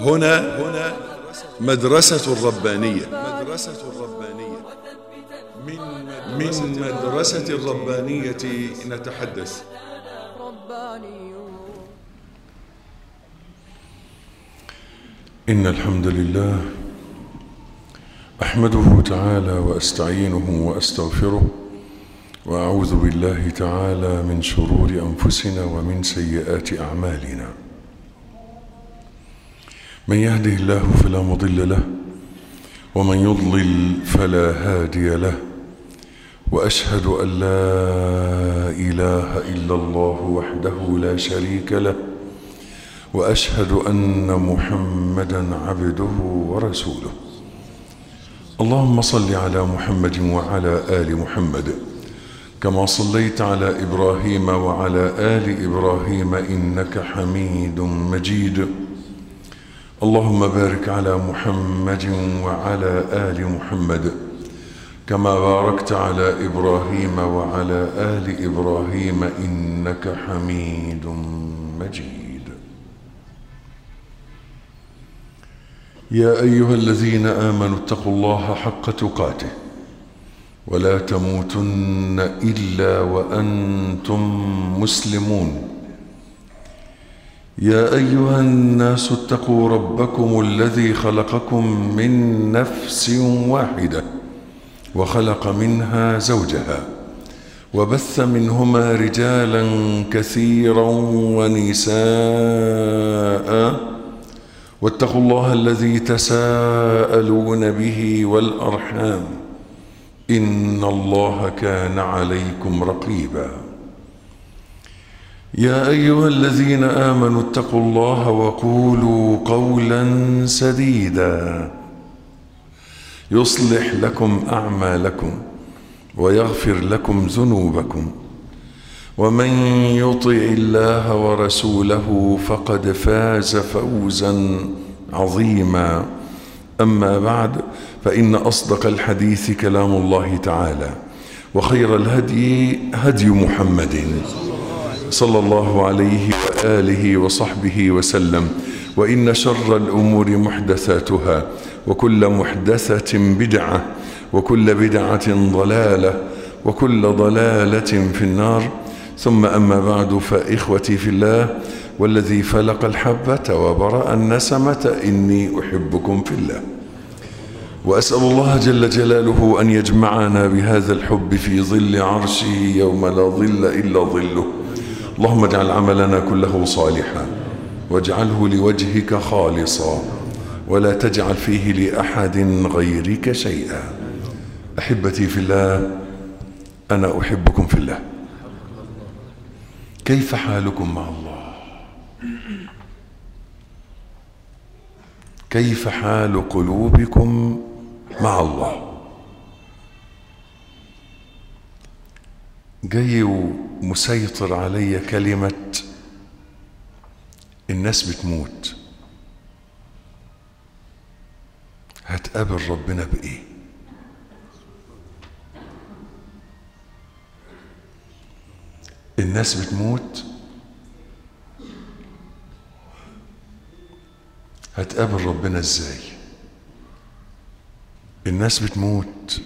هنا هنا مدرسة الربانية مدرسة الربانية من من مدرسة الربانية نتحدث إن الحمد لله أحمده تعالى وأستعينه وأستغفره وأعوذ بالله تعالى من شرور أنفسنا ومن سيئات أعمالنا من يهده الله فلا مضل له ومن يضلل فلا هادي له وأشهد أن لا إله إلا الله وحده لا شريك له وأشهد أن محمدا عبده ورسوله اللهم صل على محمد وعلى آل محمد كما صليت على إبراهيم وعلى آل إبراهيم إنك حميد مجيد اللهم بارك على محمد وعلى آل محمد كما باركت على إبراهيم وعلى آل إبراهيم إنك حميد مجيد يا أيها الذين آمنوا اتقوا الله حق تقاته ولا تموتن إلا وأنتم مسلمون يا أيها الناس اتقوا ربكم الذي خلقكم من نفس واحدة وخلق منها زوجها وبث منهما رجالا كثيرا ونساء واتقوا الله الذي تساءلون به والأرحام إن الله كان عليكم رقيبا يا أيها الذين آمنوا اتقوا الله وقولوا قولا سديدا يصلح لكم أعمالكم ويغفر لكم ذنوبكم ومن يطع الله ورسوله فقد فاز فوزا عظيما أما بعد فإن أصدق الحديث كلام الله تعالى وخير الهدي هدي محمد صلى الله عليه وآله وصحبه وسلم وإن شر الأمور محدثاتها وكل محدثة بدعة وكل بدعة ضلالة وكل ضلالة في النار ثم أما بعد فإخوتي في الله والذي فلق الحبة وبرأ النسمة إني أحبكم في الله وأسأل الله جل جلاله أن يجمعنا بهذا الحب في ظل عرشه يوم لا ظل إلا ظله اللهم اجعل عملنا كله صالحا واجعله لوجهك خالصا ولا تجعل فيه لأحد غيرك شيئا أحبتي في الله أنا أحبكم في الله كيف حالكم مع الله كيف حال قلوبكم مع الله جاي ومسيطر علي كلمة الناس بتموت هتقابل ربنا بإيه الناس بتموت هتقابل ربنا ازاي الناس بتموت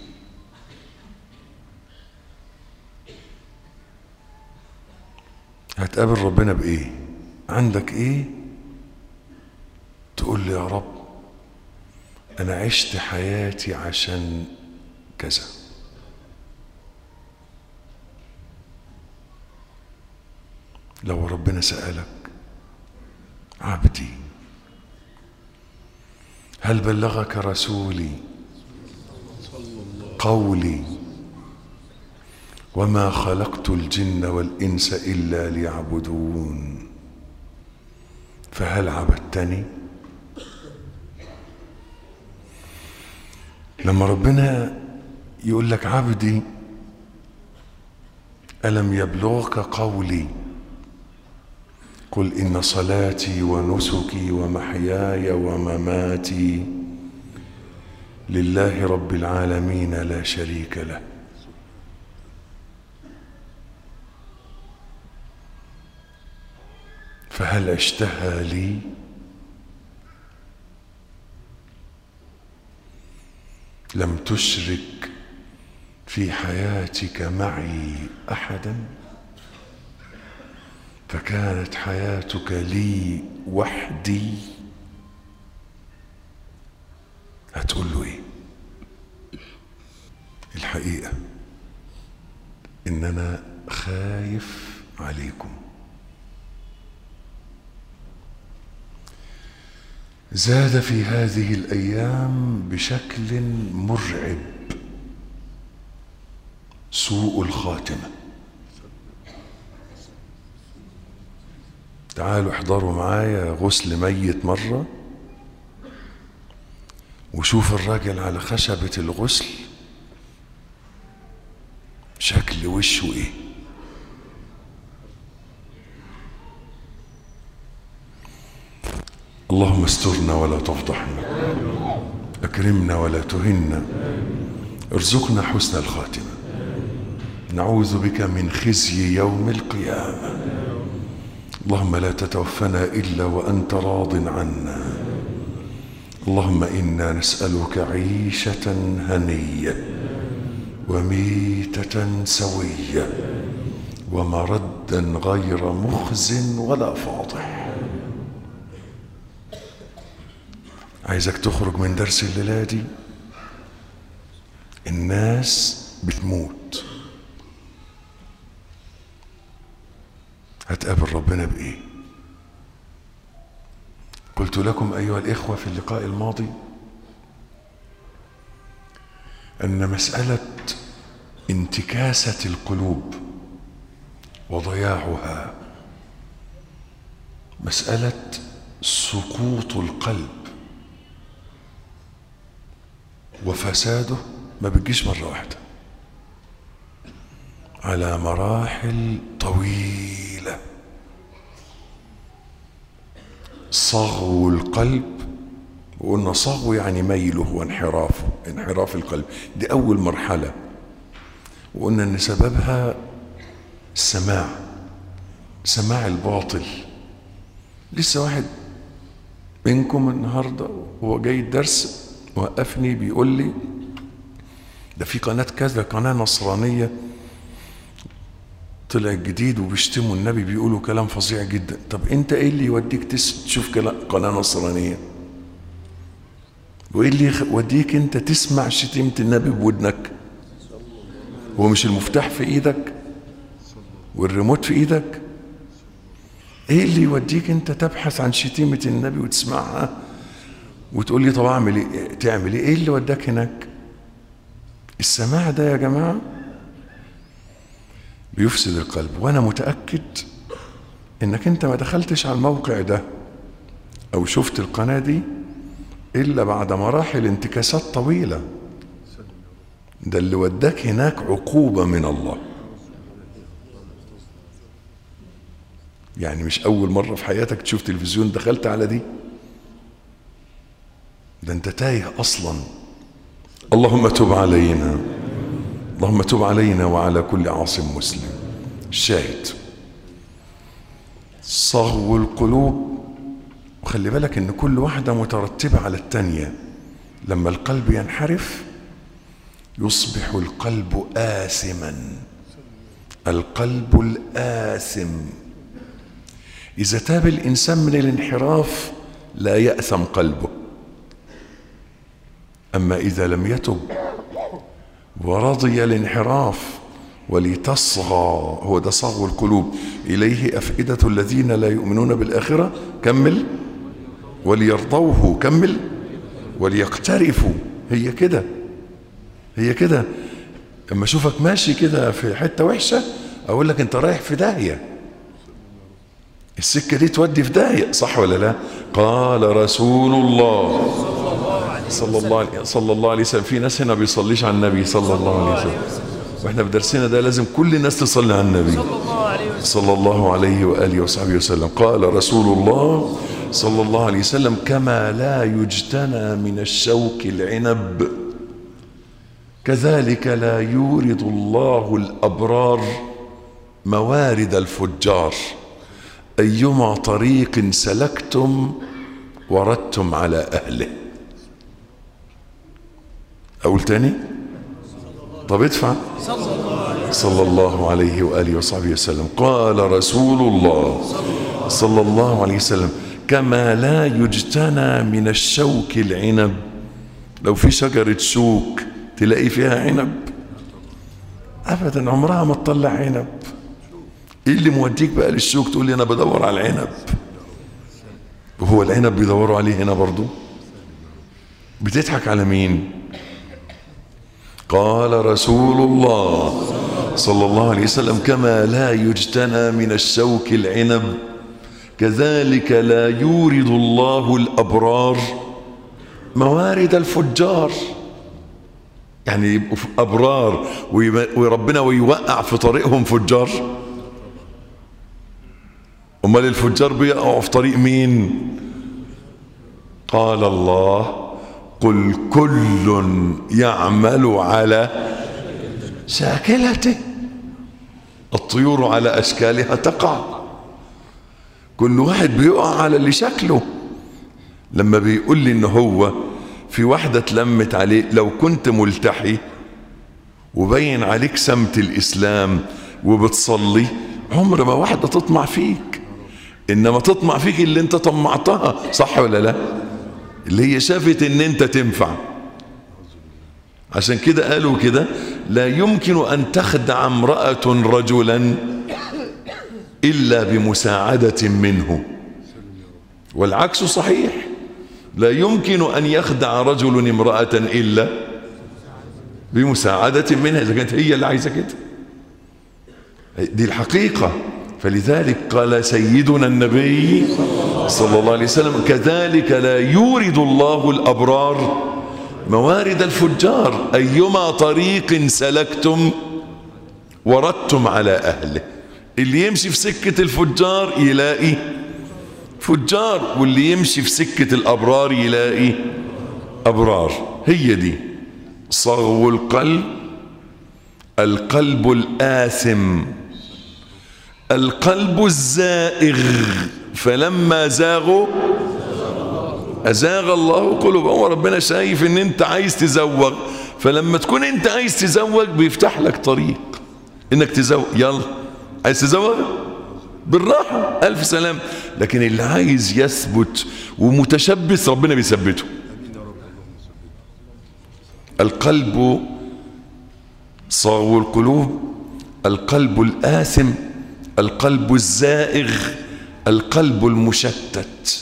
هتقابل ربنا بايه عندك ايه تقول لي يا رب انا عشت حياتي عشان كذا لو ربنا سألك عبدي هل بلغك رسولي قولي وما خلقت الجن والإنس إلا ليعبدون فهل عبدتني لما ربنا يقول لك عبدي ألم يبلغك قولي قل إن صلاتي ونسكي ومحياي ومماتي لله رب العالمين لا شريك له فهل اشتهى لي لم تشرك في حياتك معي احدا فكانت حياتك لي وحدي هتقول له ايه الحقيقه ان انا خايف عليكم زاد في هذه الايام بشكل مرعب سوء الخاتمه تعالوا احضروا معايا غسل ميت مره وشوف الراجل على خشبه الغسل شكل وشه ايه اللهم استرنا ولا تفضحنا اكرمنا ولا تهنا ارزقنا حسن الخاتمه نعوذ بك من خزي يوم القيامه اللهم لا تتوفنا الا وانت راض عنا اللهم انا نسالك عيشه هنيه وميته سويه ومردا غير مخز ولا فاضح عايزك تخرج من درس الليله دي الناس بتموت هتقابل ربنا بايه قلت لكم ايها الاخوه في اللقاء الماضي ان مساله انتكاسه القلوب وضياعها مساله سقوط القلب وفساده ما بتجيش مره واحده على مراحل طويله صغو القلب وقلنا صغو يعني ميله وانحرافه انحراف القلب دي اول مرحله وقلنا ان سببها السماع سماع الباطل لسه واحد منكم النهارده وهو جاي الدرس وقفني بيقول لي ده في قناه كذا قناه نصرانيه طلع جديد وبيشتموا النبي بيقولوا كلام فظيع جدا طب انت ايه اللي يوديك تشوف قناه نصرانيه وايه اللي يوديك انت تسمع شتيمه النبي بودنك هو مش المفتاح في ايدك والريموت في ايدك ايه اللي يوديك انت تبحث عن شتيمه النبي وتسمعها وتقول لي طب اعمل ايه تعمل ايه ايه اللي وداك هناك السماع ده يا جماعه بيفسد القلب وانا متاكد انك انت ما دخلتش على الموقع ده او شفت القناه دي الا بعد مراحل انتكاسات طويله ده اللي وداك هناك عقوبه من الله يعني مش اول مره في حياتك تشوف تلفزيون دخلت على دي ده انت تايه اصلا اللهم تب علينا اللهم تب علينا وعلى كل عاصم مسلم الشاهد صغو القلوب وخلي بالك ان كل واحده مترتبه على الثانيه لما القلب ينحرف يصبح القلب آثما القلب الآثم إذا تاب الإنسان من الانحراف لا يأثم قلبه أما إذا لم يتب ورضي الانحراف ولتصغى هو ده صغو القلوب إليه أفئدة الذين لا يؤمنون بالآخرة كمل وليرضوه كمل وليقترفوا هي كده هي كده اما اشوفك ماشي كده في حته وحشه اقول لك انت رايح في داهيه السكه دي تودي في داهيه صح ولا لا قال رسول الله صلى الله عليه صلى الله عليه وسلم في ناس هنا بيصليش على النبي صلى الله عليه وسلم واحنا في درسنا ده لازم كل الناس تصلي على النبي صلى الله عليه واله وصحبه وسلم قال رسول الله صلى الله عليه وسلم كما لا يجتنى من الشوك العنب كذلك لا يورد الله الابرار موارد الفجار ايما طريق سلكتم وردتم على اهله اقول تاني طب ادفع صلى الله عليه واله وصحبه وسلم قال رسول الله صلى الله عليه وسلم كما لا يجتنى من الشوك العنب لو في شجرة شوك تلاقي فيها عنب ابدا عمرها ما تطلع عنب ايه اللي موديك بقى للشوك تقول لي انا بدور على العنب وهو العنب بيدوروا عليه هنا برضو بتضحك على مين قال رسول الله صلى الله عليه وسلم كما لا يجتنى من الشوك العنب كذلك لا يورد الله الأبرار موارد الفجار يعني يبقوا أبرار وربنا ويوقع في طريقهم فجار امال الفجار بيقعوا في طريق مين قال الله قل كل يعمل على شاكلته الطيور على اشكالها تقع كل واحد بيقع على اللي شكله لما بيقول لي ان هو في واحده اتلمت عليه لو كنت ملتحي وبين عليك سمت الاسلام وبتصلي عمر ما واحده تطمع فيك انما تطمع فيك اللي انت طمعتها صح ولا لا اللي هي شافت ان انت تنفع عشان كده قالوا كده لا يمكن ان تخدع امرأة رجلا الا بمساعدة منه والعكس صحيح لا يمكن ان يخدع رجل امرأة الا بمساعدة منها اذا كانت هي اللي عايزة كده دي الحقيقة فلذلك قال سيدنا النبي صلى الله عليه وسلم كذلك لا يورد الله الأبرار موارد الفجار أيما طريق سلكتم وردتم على أهله اللي يمشي في سكة الفجار يلاقي فجار واللي يمشي في سكة الأبرار يلاقي أبرار هي دي صغو القلب القلب الآثم القلب الزائغ فلما زاغوا أزاغ الله قلوبهم وربنا شايف ان انت عايز تزوغ فلما تكون انت عايز تزوج بيفتح لك طريق انك تزوج يلا عايز تزوج بالراحة ألف سلام لكن اللي عايز يثبت ومتشبث ربنا بيثبته القلب صاغ القلوب القلب الآثم القلب الزائغ القلب المشتت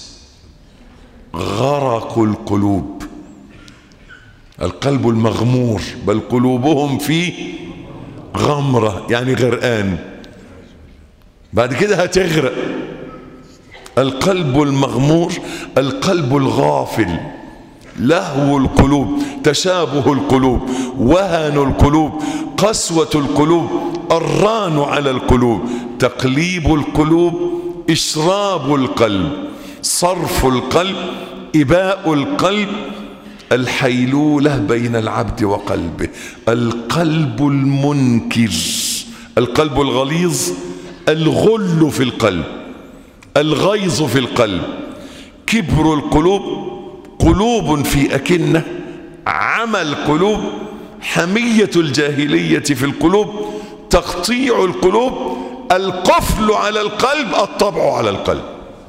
غرق القلوب القلب المغمور بل قلوبهم في غمرة يعني غرقان بعد كده هتغرق القلب المغمور القلب الغافل لهو القلوب تشابه القلوب وهن القلوب قسوة القلوب الران على القلوب تقليب القلوب إشراب القلب صرف القلب إباء القلب الحيلولة بين العبد وقلبه القلب المنكر القلب الغليظ الغل في القلب الغيظ في القلب كبر القلوب قلوب في أكنة عمى القلوب حمية الجاهلية في القلوب تقطيع القلوب القفل على القلب الطبع على القلب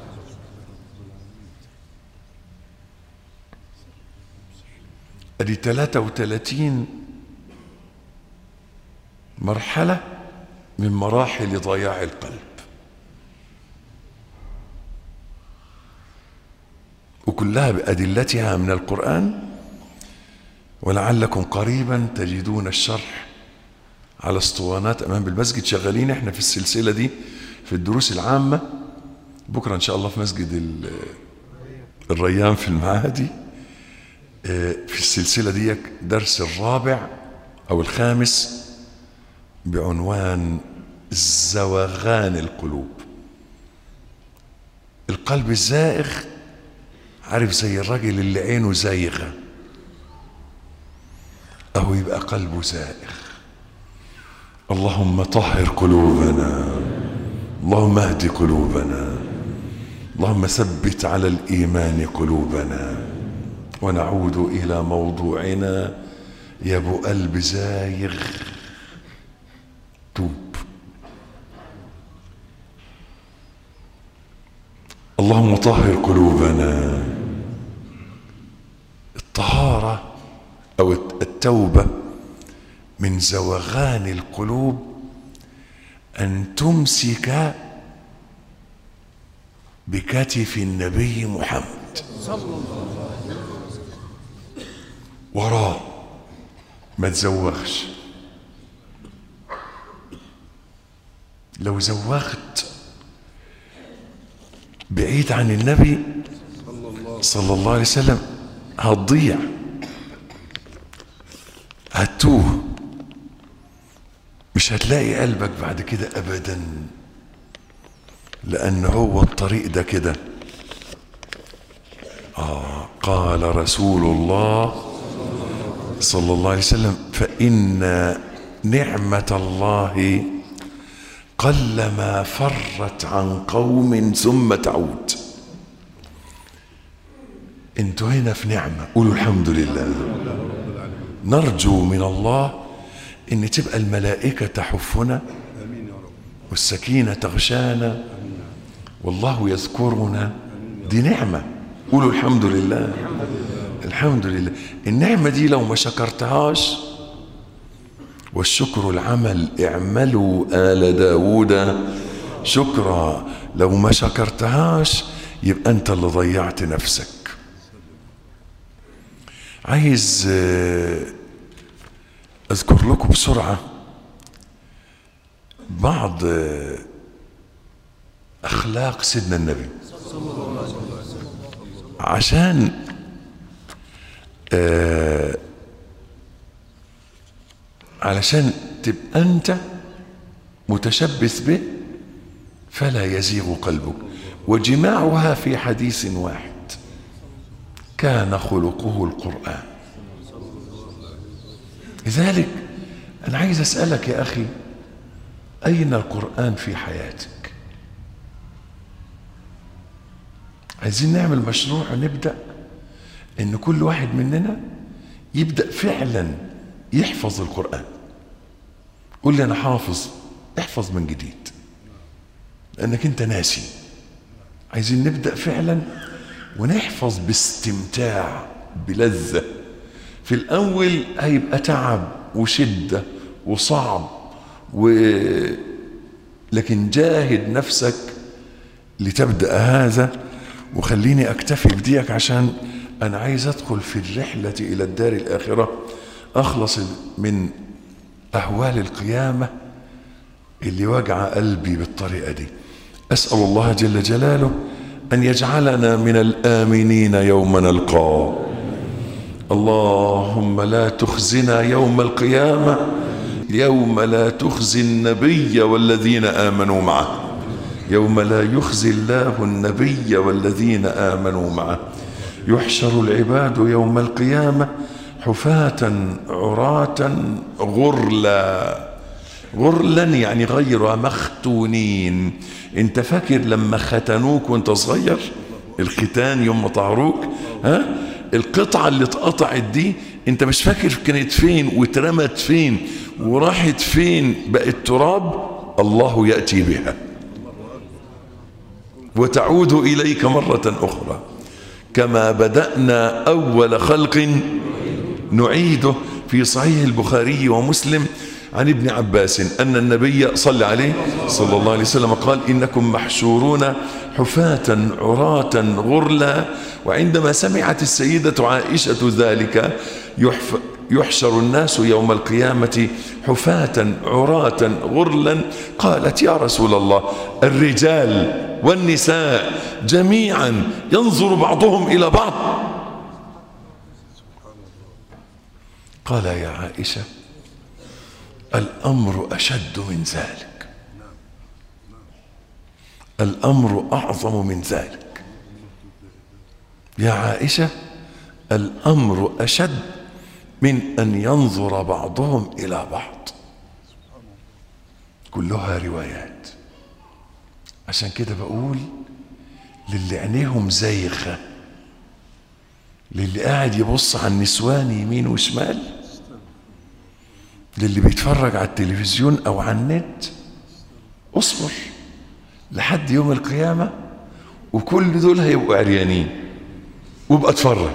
ادي 33 مرحلة من مراحل ضياع القلب وكلها بأدلتها من القرآن ولعلكم قريبا تجدون الشرح على اسطوانات امام بالمسجد شغالين احنا في السلسله دي في الدروس العامه بكره ان شاء الله في مسجد الريان في المعادي في السلسله دي درس الرابع او الخامس بعنوان زوغان القلوب القلب الزائغ عارف زي الراجل اللي عينه زايغه أو يبقى قلبه زائغ اللهم طهر قلوبنا اللهم اهد قلوبنا اللهم ثبت على الإيمان قلوبنا ونعود إلى موضوعنا يا ابو قلب زايغ توب اللهم طهر قلوبنا الطهارة أو التوبة من زوغان القلوب أن تمسك بكتف النبي محمد وراه ما تزوغش لو زوغت بعيد عن النبي صلى الله عليه وسلم هتضيع هتوه مش هتلاقي قلبك بعد كده ابدا لان هو الطريق ده كده آه قال رسول الله صلى الله عليه وسلم فإن نعمة الله قلما فرت عن قوم ثم تعود انتوا هنا في نعمة قولوا الحمد لله نرجو من الله ان تبقى الملائكة تحفنا والسكينة تغشانا والله يذكرنا دي نعمة قولوا الحمد لله الحمد لله النعمة دي لو ما شكرتهاش والشكر العمل اعملوا آل داود شكرا لو ما شكرتهاش يبقى انت اللي ضيعت نفسك عايز اذكر لكم بسرعة بعض اخلاق سيدنا النبي عشان آه علشان تبقى انت متشبث به فلا يزيغ قلبك وجماعها في حديث واحد كان خلقه القرآن لذلك أنا عايز أسألك يا أخي أين القرآن في حياتك عايزين نعمل مشروع ونبدأ إن كل واحد مننا يبدأ فعلا يحفظ القرآن قول لي أنا حافظ احفظ من جديد لأنك أنت ناسي عايزين نبدأ فعلا ونحفظ باستمتاع بلذة في الأول هيبقى تعب وشدة وصعب و... لكن جاهد نفسك لتبدأ هذا وخليني أكتفي بديك عشان أنا عايز أدخل في الرحلة إلى الدار الآخرة أخلص من أهوال القيامة اللي وجع قلبي بالطريقة دي أسأل الله جل جلاله أن يجعلنا من الآمنين يوم نلقاه اللهم لا تخزنا يوم القيامة يوم لا تخزي النبي والذين آمنوا معه يوم لا يخزي الله النبي والذين آمنوا معه يحشر العباد يوم القيامة حفاة عراة غرلا غرلا يعني غير مختونين انت فاكر لما ختنوك وانت صغير الختان يوم ما طهروك ها القطعة اللي اتقطعت دي انت مش فاكر كانت فين واترمت فين وراحت فين بقت تراب الله يأتي بها وتعود إليك مرة أخرى كما بدأنا أول خلق نعيده في صحيح البخاري ومسلم عن ابن عباس أن النبي صلى عليه صلى الله عليه وسلم قال إنكم محشورون حفاة عراة غرلا وعندما سمعت السيدة عائشة ذلك يحف يحشر الناس يوم القيامة حفاة عراة غرلا قالت يا رسول الله الرجال والنساء جميعا ينظر بعضهم إلى بعض قال يا عائشة الأمر أشد من ذلك الأمر أعظم من ذلك يا عائشة الأمر أشد من أن ينظر بعضهم إلى بعض كلها روايات عشان كده بقول للي عينيهم زيخة للي قاعد يبص على النسوان يمين وشمال للي بيتفرج على التلفزيون او على النت اصبر لحد يوم القيامة وكل دول هيبقوا عريانين وابقى اتفرج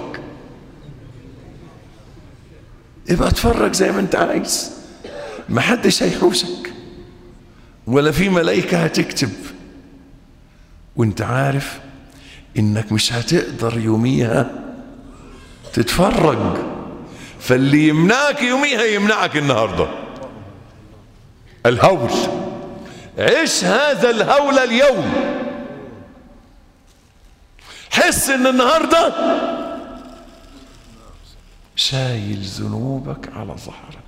ابقى اتفرج زي ما انت عايز ما حدش هيحوسك ولا في ملائكة هتكتب وانت عارف انك مش هتقدر يوميها تتفرج فاللي يمنعك يوميها يمنعك النهارده الهول عيش هذا الهول اليوم حس ان النهارده شايل ذنوبك على ظهرك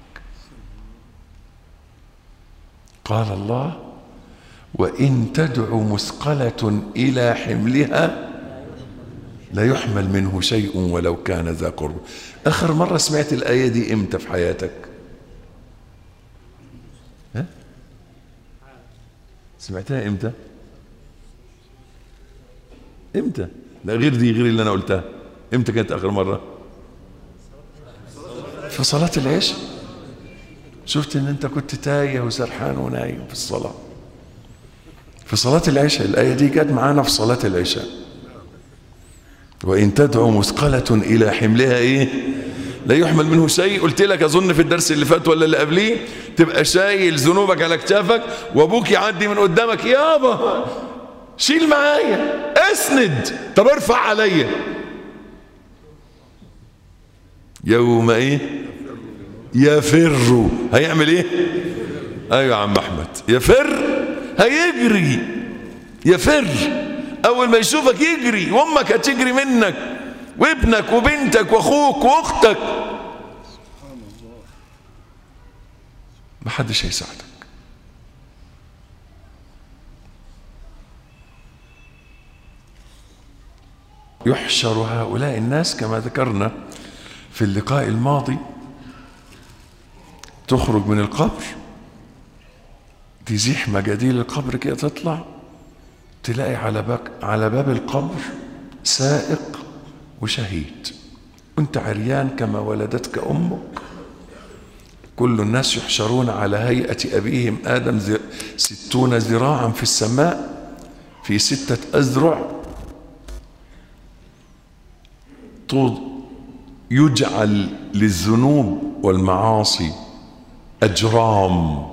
قال الله وان تدع مثقله الى حملها لا يحمل منه شيء ولو كان ذا قرب اخر مره سمعت الايه دي امتى في حياتك ها سمعتها امتى امتى لا غير دي غير اللي انا قلتها امتى كانت اخر مره في صلاه العشاء شفت ان انت كنت تايه وسرحان ونايم في الصلاه في صلاه العشاء الايه دي جت معانا في صلاه العشاء وإن تدعو مثقلة إلى حملها إيه لا يحمل منه شيء قلت لك أظن في الدرس اللي فات ولا اللي قبليه تبقى شايل ذنوبك على كتافك وأبوك يعدي من قدامك يابا شيل معايا اسند طب ارفع عليا يوم ايه يفر هيعمل ايه ايوه يا عم احمد يفر هيجري يفر اول ما يشوفك يجري وامك هتجري منك وابنك وبنتك واخوك واختك محدش هيساعدك يحشر هؤلاء الناس كما ذكرنا في اللقاء الماضي تخرج من القبر تزيح مجاديل القبر كده تطلع تلاقي على باب على باب القبر سائق وشهيد وانت عريان كما ولدتك امك كل الناس يحشرون على هيئة أبيهم آدم ستون ذراعا في السماء في ستة أذرع طول يجعل للذنوب والمعاصي أجرام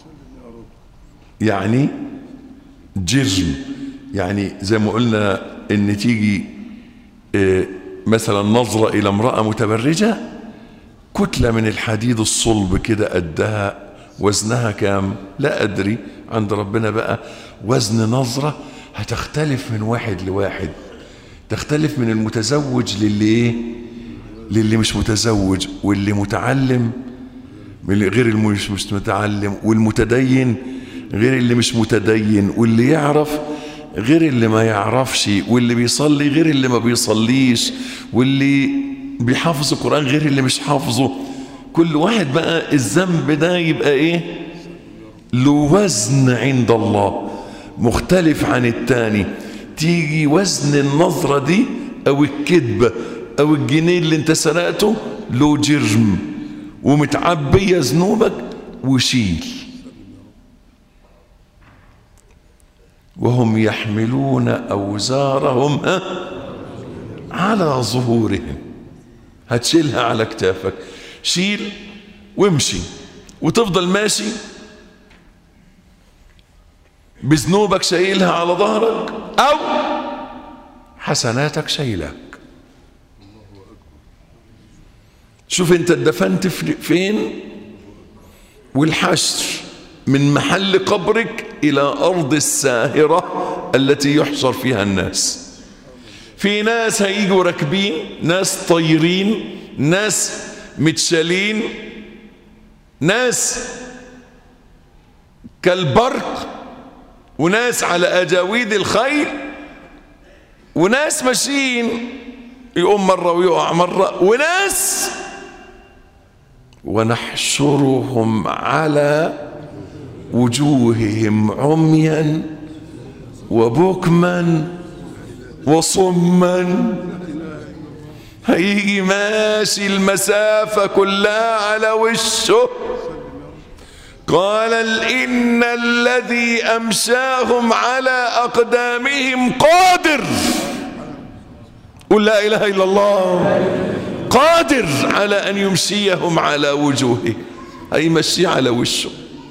يعني جرم يعني زي ما قلنا ان تيجي مثلا نظرة الى امرأة متبرجة كتلة من الحديد الصلب كده قدها وزنها كام لا ادري عند ربنا بقى وزن نظرة هتختلف من واحد لواحد تختلف من المتزوج للي ايه للي مش متزوج واللي متعلم من غير اللي مش مش متعلم والمتدين غير اللي مش متدين واللي يعرف غير اللي ما يعرفش واللي بيصلي غير اللي ما بيصليش واللي بيحافظ القرآن غير اللي مش حافظه كل واحد بقى الذنب ده يبقى ايه له وزن عند الله مختلف عن التاني تيجي وزن النظرة دي او الكذبة او الجنيه اللي انت سرقته له جرم ومتعبية ذنوبك وشيل وهم يحملون أوزارهم على ظهورهم هتشيلها على كتافك شيل وامشي وتفضل ماشي بذنوبك شايلها على ظهرك أو حسناتك شايلك شوف انت اتدفنت فين والحشر من محل قبرك إلى أرض الساهرة التي يحشر فيها الناس في ناس هيجوا راكبين ناس طايرين ناس متشالين ناس كالبرق وناس على أجاويد الخيل وناس ماشيين يقوم مرة ويقع مرة وناس ونحشرهم على وجوههم عميا وبكما وصما هيجي ماشي المسافة كلها على وشه قال إن الذي أمساهم على أقدامهم قادر قل لا إله إلا الله قادر على أن يمسيهم على وجوههم أي مشي على وشه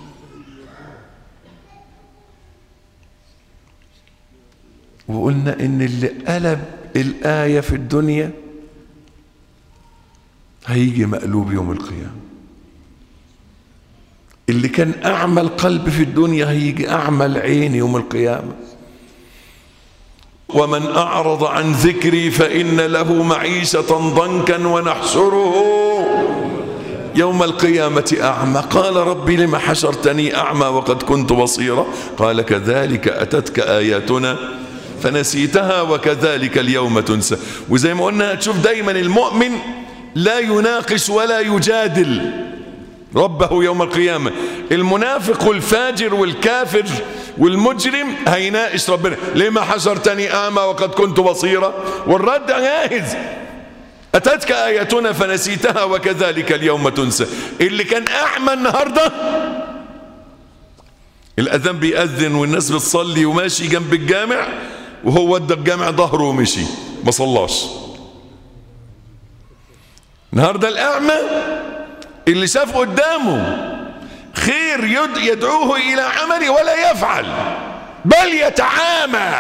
وقلنا إن اللي قلب الآية في الدنيا هيجي مقلوب يوم القيامة اللي كان أعمى القلب في الدنيا هيجي أعمى العين يوم القيامة ومن أعرض عن ذكري فإن له معيشة ضنكا ونحشره يوم القيامة أعمى قال ربي لما حشرتني أعمى وقد كنت بصيرا قال كذلك أتتك آياتنا فنسيتها وكذلك اليوم تنسى وزي ما قلنا تشوف دايما المؤمن لا يناقش ولا يجادل ربه يوم القيامة المنافق والفاجر والكافر والمجرم هيناقش ربنا لما حشرتني أعمى وقد كنت بصيرا والرد جاهز أتتك آياتنا فنسيتها وكذلك اليوم تنسى اللي كان أعمى النهاردة الأذان بيأذن والناس بتصلي وماشي جنب الجامع وهو ودى الجامع ظهره ومشي ما صلاش النهارده الأعمى اللي شاف قدامه خير يد يدعوه إلى عمل ولا يفعل بل يتعامى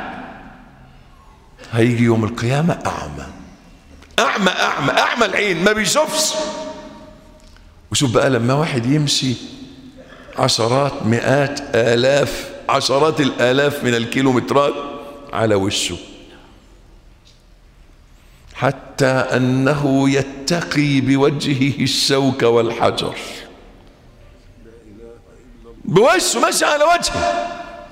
هيجي يوم القيامة أعمى أعمى أعمى أعمى العين ما بيشوفش وشوف بقى لما واحد يمشي عشرات مئات آلاف عشرات الآلاف من الكيلومترات على وشه حتى أنه يتقي بوجهه الشوك والحجر بوشه ماشي على وجهه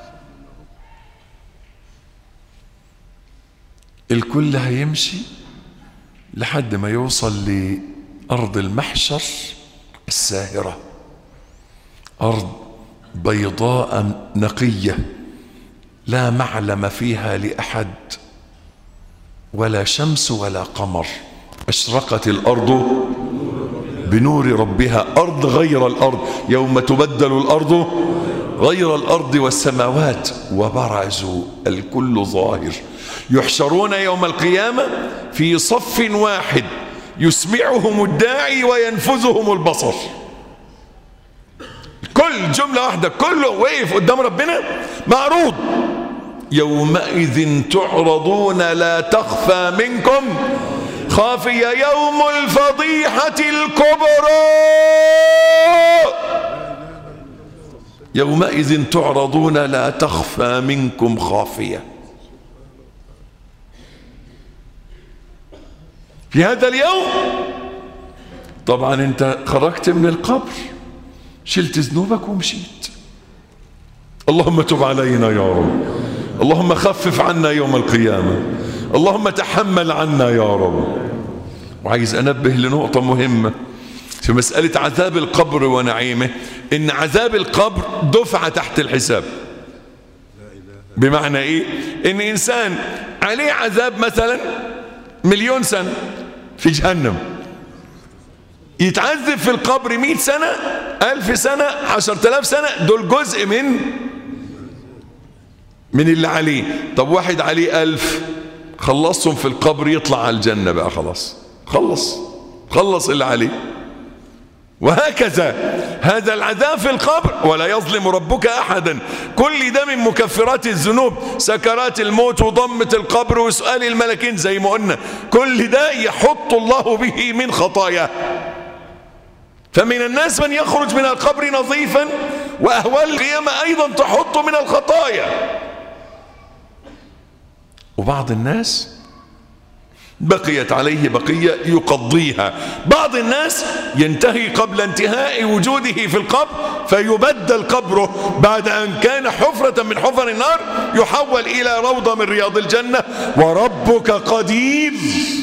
الكل هيمشي لحد ما يوصل لأرض المحشر الساهرة أرض بيضاء نقية لا معلم فيها لأحد ولا شمس ولا قمر أشرقت الأرض بنور ربها أرض غير الأرض يوم تبدل الأرض غير الأرض والسماوات وبرزوا الكل ظاهر يحشرون يوم القيامة في صف واحد يسمعهم الداعي وينفذهم البصر كل جملة واحدة كله وقف قدام ربنا معروض يومئذ تعرضون لا تخفى منكم خافية يوم الفضيحة الكبرى يومئذ تعرضون لا تخفى منكم خافية في هذا اليوم طبعا انت خرجت من القبر شلت ذنوبك ومشيت اللهم تب علينا يا رب اللهم خفف عنا يوم القيامة اللهم تحمل عنا يا رب وعايز أنبه لنقطة مهمة في مسألة عذاب القبر ونعيمه إن عذاب القبر دفعة تحت الحساب بمعنى إيه إن إنسان عليه عذاب مثلا مليون سنة في جهنم يتعذب في القبر مئة سنة ألف سنة عشرة آلاف سنة دول جزء من من اللي عليه طب واحد عليه ألف خلصهم في القبر يطلع على الجنة بقى خلاص خلص خلص اللي عليه وهكذا هذا العذاب في القبر ولا يظلم ربك أحدا كل ده من مكفرات الذنوب سكرات الموت وضمة القبر وسؤال الملكين زي ما قلنا كل ده يحط الله به من خطاياه فمن الناس من يخرج من القبر نظيفا وأهوال القيامة أيضا تحط من الخطايا وبعض الناس بقيت عليه بقية يقضيها بعض الناس ينتهي قبل انتهاء وجوده في القبر فيبدل قبره بعد أن كان حفرة من حفر النار يحول إلى روضة من رياض الجنة وربك قدير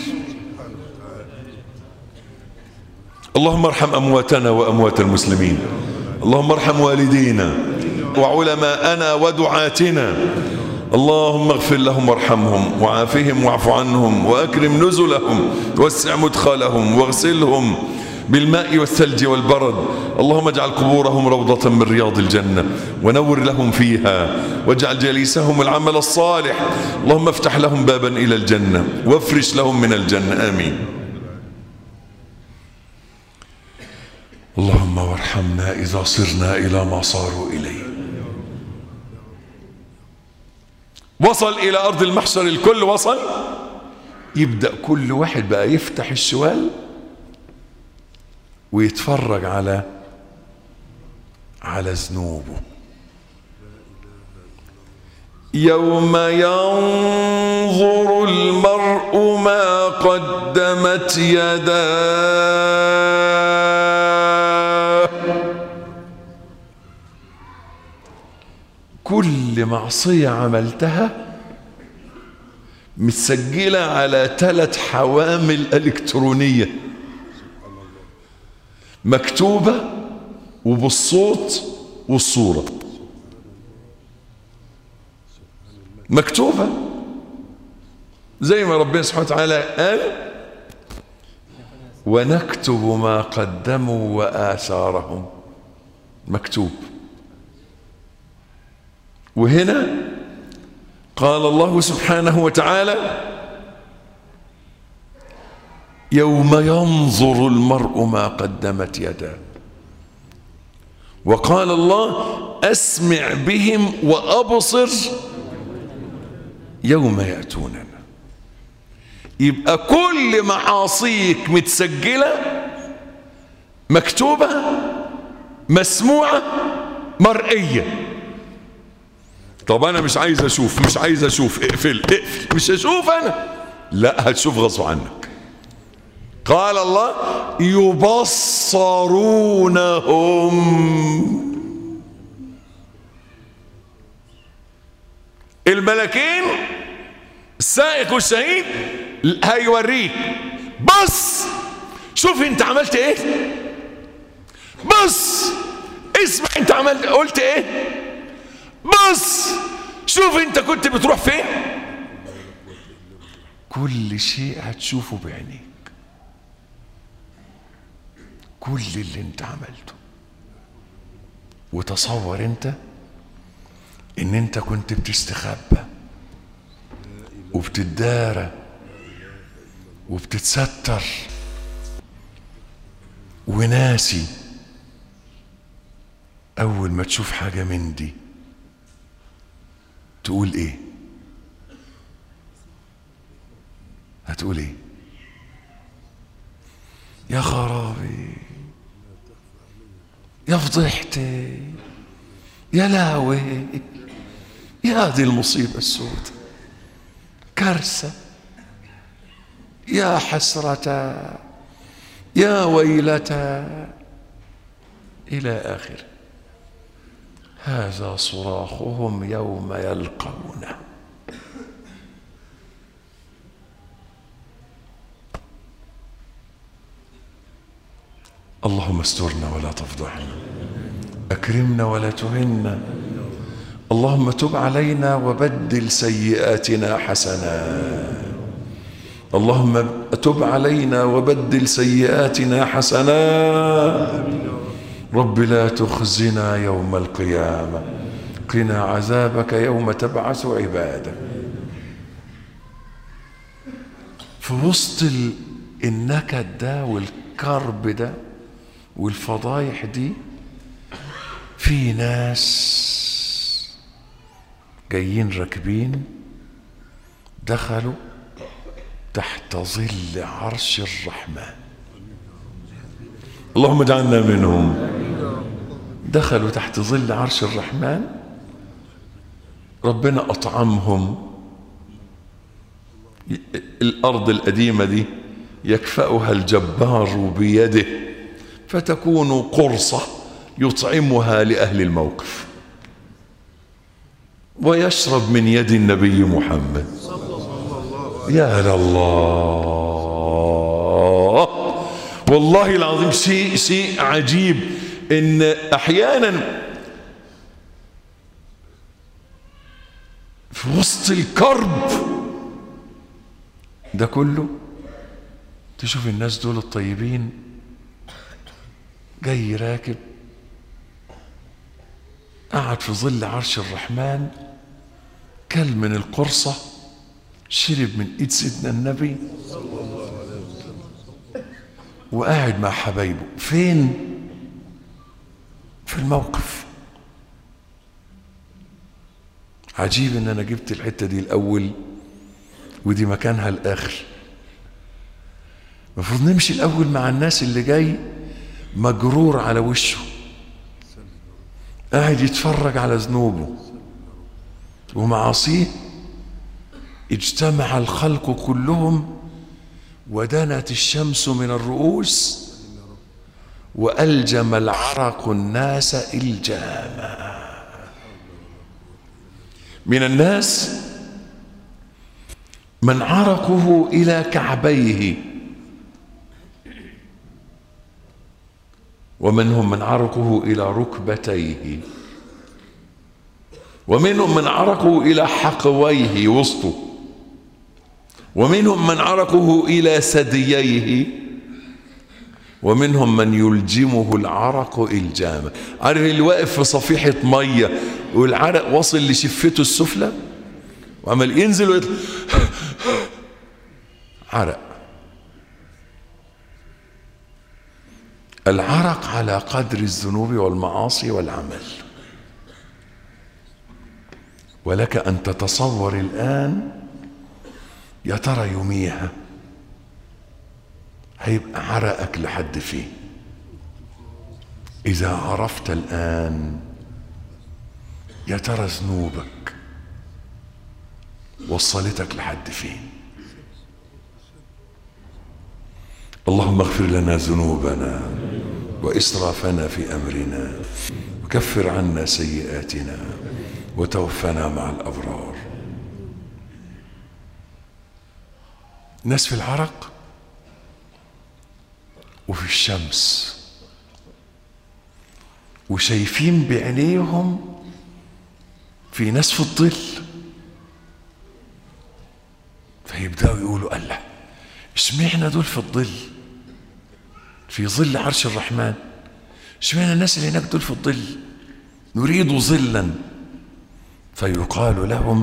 اللهم ارحم أمواتنا وأموات المسلمين اللهم ارحم والدينا وعلماءنا ودعاتنا اللهم اغفر لهم وارحمهم وعافهم واعف عنهم وأكرم نزلهم وسع مدخلهم واغسلهم بالماء والثلج والبرد اللهم اجعل قبورهم روضة من رياض الجنة ونور لهم فيها واجعل جليسهم العمل الصالح اللهم افتح لهم بابا إلى الجنة وافرش لهم من الجنة آمين اللهم وارحمنا إذا صرنا إلى ما صاروا إليه وصل إلى أرض المحشر الكل وصل يبدأ كل واحد بقى يفتح الشوال ويتفرج على على ذنوبه يوم ينظر المرء ما قدمت يداه كل معصية عملتها متسجلة على ثلاث حوامل إلكترونية مكتوبة وبالصوت والصورة مكتوبة زي ما ربنا سبحانه وتعالى قال ونكتب ما قدموا وآثارهم مكتوب وهنا قال الله سبحانه وتعالى يوم ينظر المرء ما قدمت يداه وقال الله أسمع بهم وأبصر يوم يأتوننا يبقى كل معاصيك متسجلة مكتوبة مسموعة مرئية طب أنا مش عايز أشوف مش عايز أشوف اقفل اقفل مش هشوف أنا لا هتشوف غصب عنك قال الله يبصرونهم الملكين السائق والشهيد هيوريك بص شوف انت عملت ايه بص اسمع انت عملت قلت ايه بص شوف انت كنت بتروح فين كل شيء هتشوفه بعينيك كل اللي انت عملته وتصور انت ان انت كنت بتستخبى وبتدارى وبتتستر وناسي اول ما تشوف حاجه من دي تقول ايه هتقول ايه يا خرابي يا فضيحتي يا لاوي يا هذه المصيبة السوداء كارثة يا حسرة يا ويلتى إلى آخره هذا صراخهم يوم يلقونه اللهم استرنا ولا تفضحنا اكرمنا ولا تهنا اللهم تب علينا وبدل سيئاتنا حسنات اللهم تب علينا وبدل سيئاتنا حسنات رب لا تخزنا يوم القيامه قنا عذابك يوم تبعث عبادك في وسط ال- النكد ده والكرب ده والفضايح دي في ناس جايين راكبين دخلوا تحت ظل عرش الرحمن اللهم اجعلنا منهم دخلوا تحت ظل عرش الرحمن ربنا أطعمهم الأرض القديمة دي يكفأها الجبار بيده فتكون قرصة يطعمها لأهل الموقف ويشرب من يد النبي محمد يا لله والله العظيم شيء شيء عجيب ان احيانا في وسط الكرب ده كله تشوف الناس دول الطيبين جاي راكب قعد في ظل عرش الرحمن كل من القرصة شرب من ايد سيدنا النبي وقاعد مع حبايبه فين في الموقف عجيب ان انا جبت الحته دي الاول ودي مكانها الاخر المفروض نمشي الاول مع الناس اللي جاي مجرور على وشه قاعد يتفرج على ذنوبه ومعاصيه اجتمع الخلق كلهم ودنت الشمس من الرؤوس والجم العرق الناس الجاما من الناس من عرقه الى كعبيه ومنهم من عرقه الى ركبتيه ومنهم من عرقه الى حقويه وسطه ومنهم من عرقه الى ثدييه ومنهم من يلجمه العرق الجاما عارف اللي واقف في صفيحه ميه والعرق واصل لشفته السفلى وعمال ينزل ويطلع عرق العرق على قدر الذنوب والمعاصي والعمل ولك ان تتصور الان يا ترى يوميها هيبقى عرقك لحد فين اذا عرفت الان يا ترى ذنوبك وصلتك لحد فين اللهم اغفر لنا ذنوبنا واسرافنا في امرنا وكفر عنا سيئاتنا وتوفنا مع الابرار ناس في العرق وفي الشمس وشايفين بعينيهم في ناس في الظل فيبداوا يقولوا الله اشمعنا دول في الظل في ظل عرش الرحمن اشمعنى الناس اللي هناك دول في الظل نريد ظلا فيقال لهم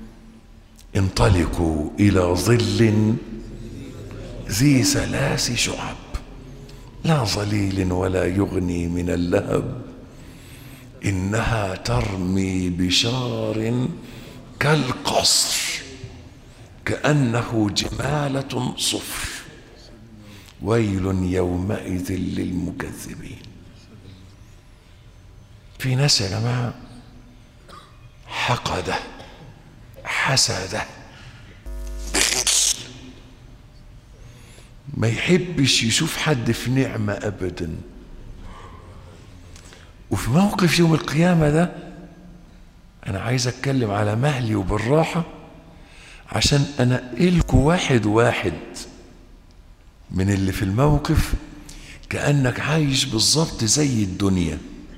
انطلقوا الى ظل ذي ثلاث شعب لا ظليل ولا يغني من اللهب انها ترمي بشار كالقصر كانه جماله صفر ويل يومئذ للمكذبين في ناس يا جماعه حقده حسده ما يحبش يشوف حد في نعمه ابدا وفي موقف يوم القيامه ده انا عايز اتكلم على مهلي وبالراحه عشان انقلكوا واحد واحد من اللي في الموقف كانك عايش بالظبط زي الدنيا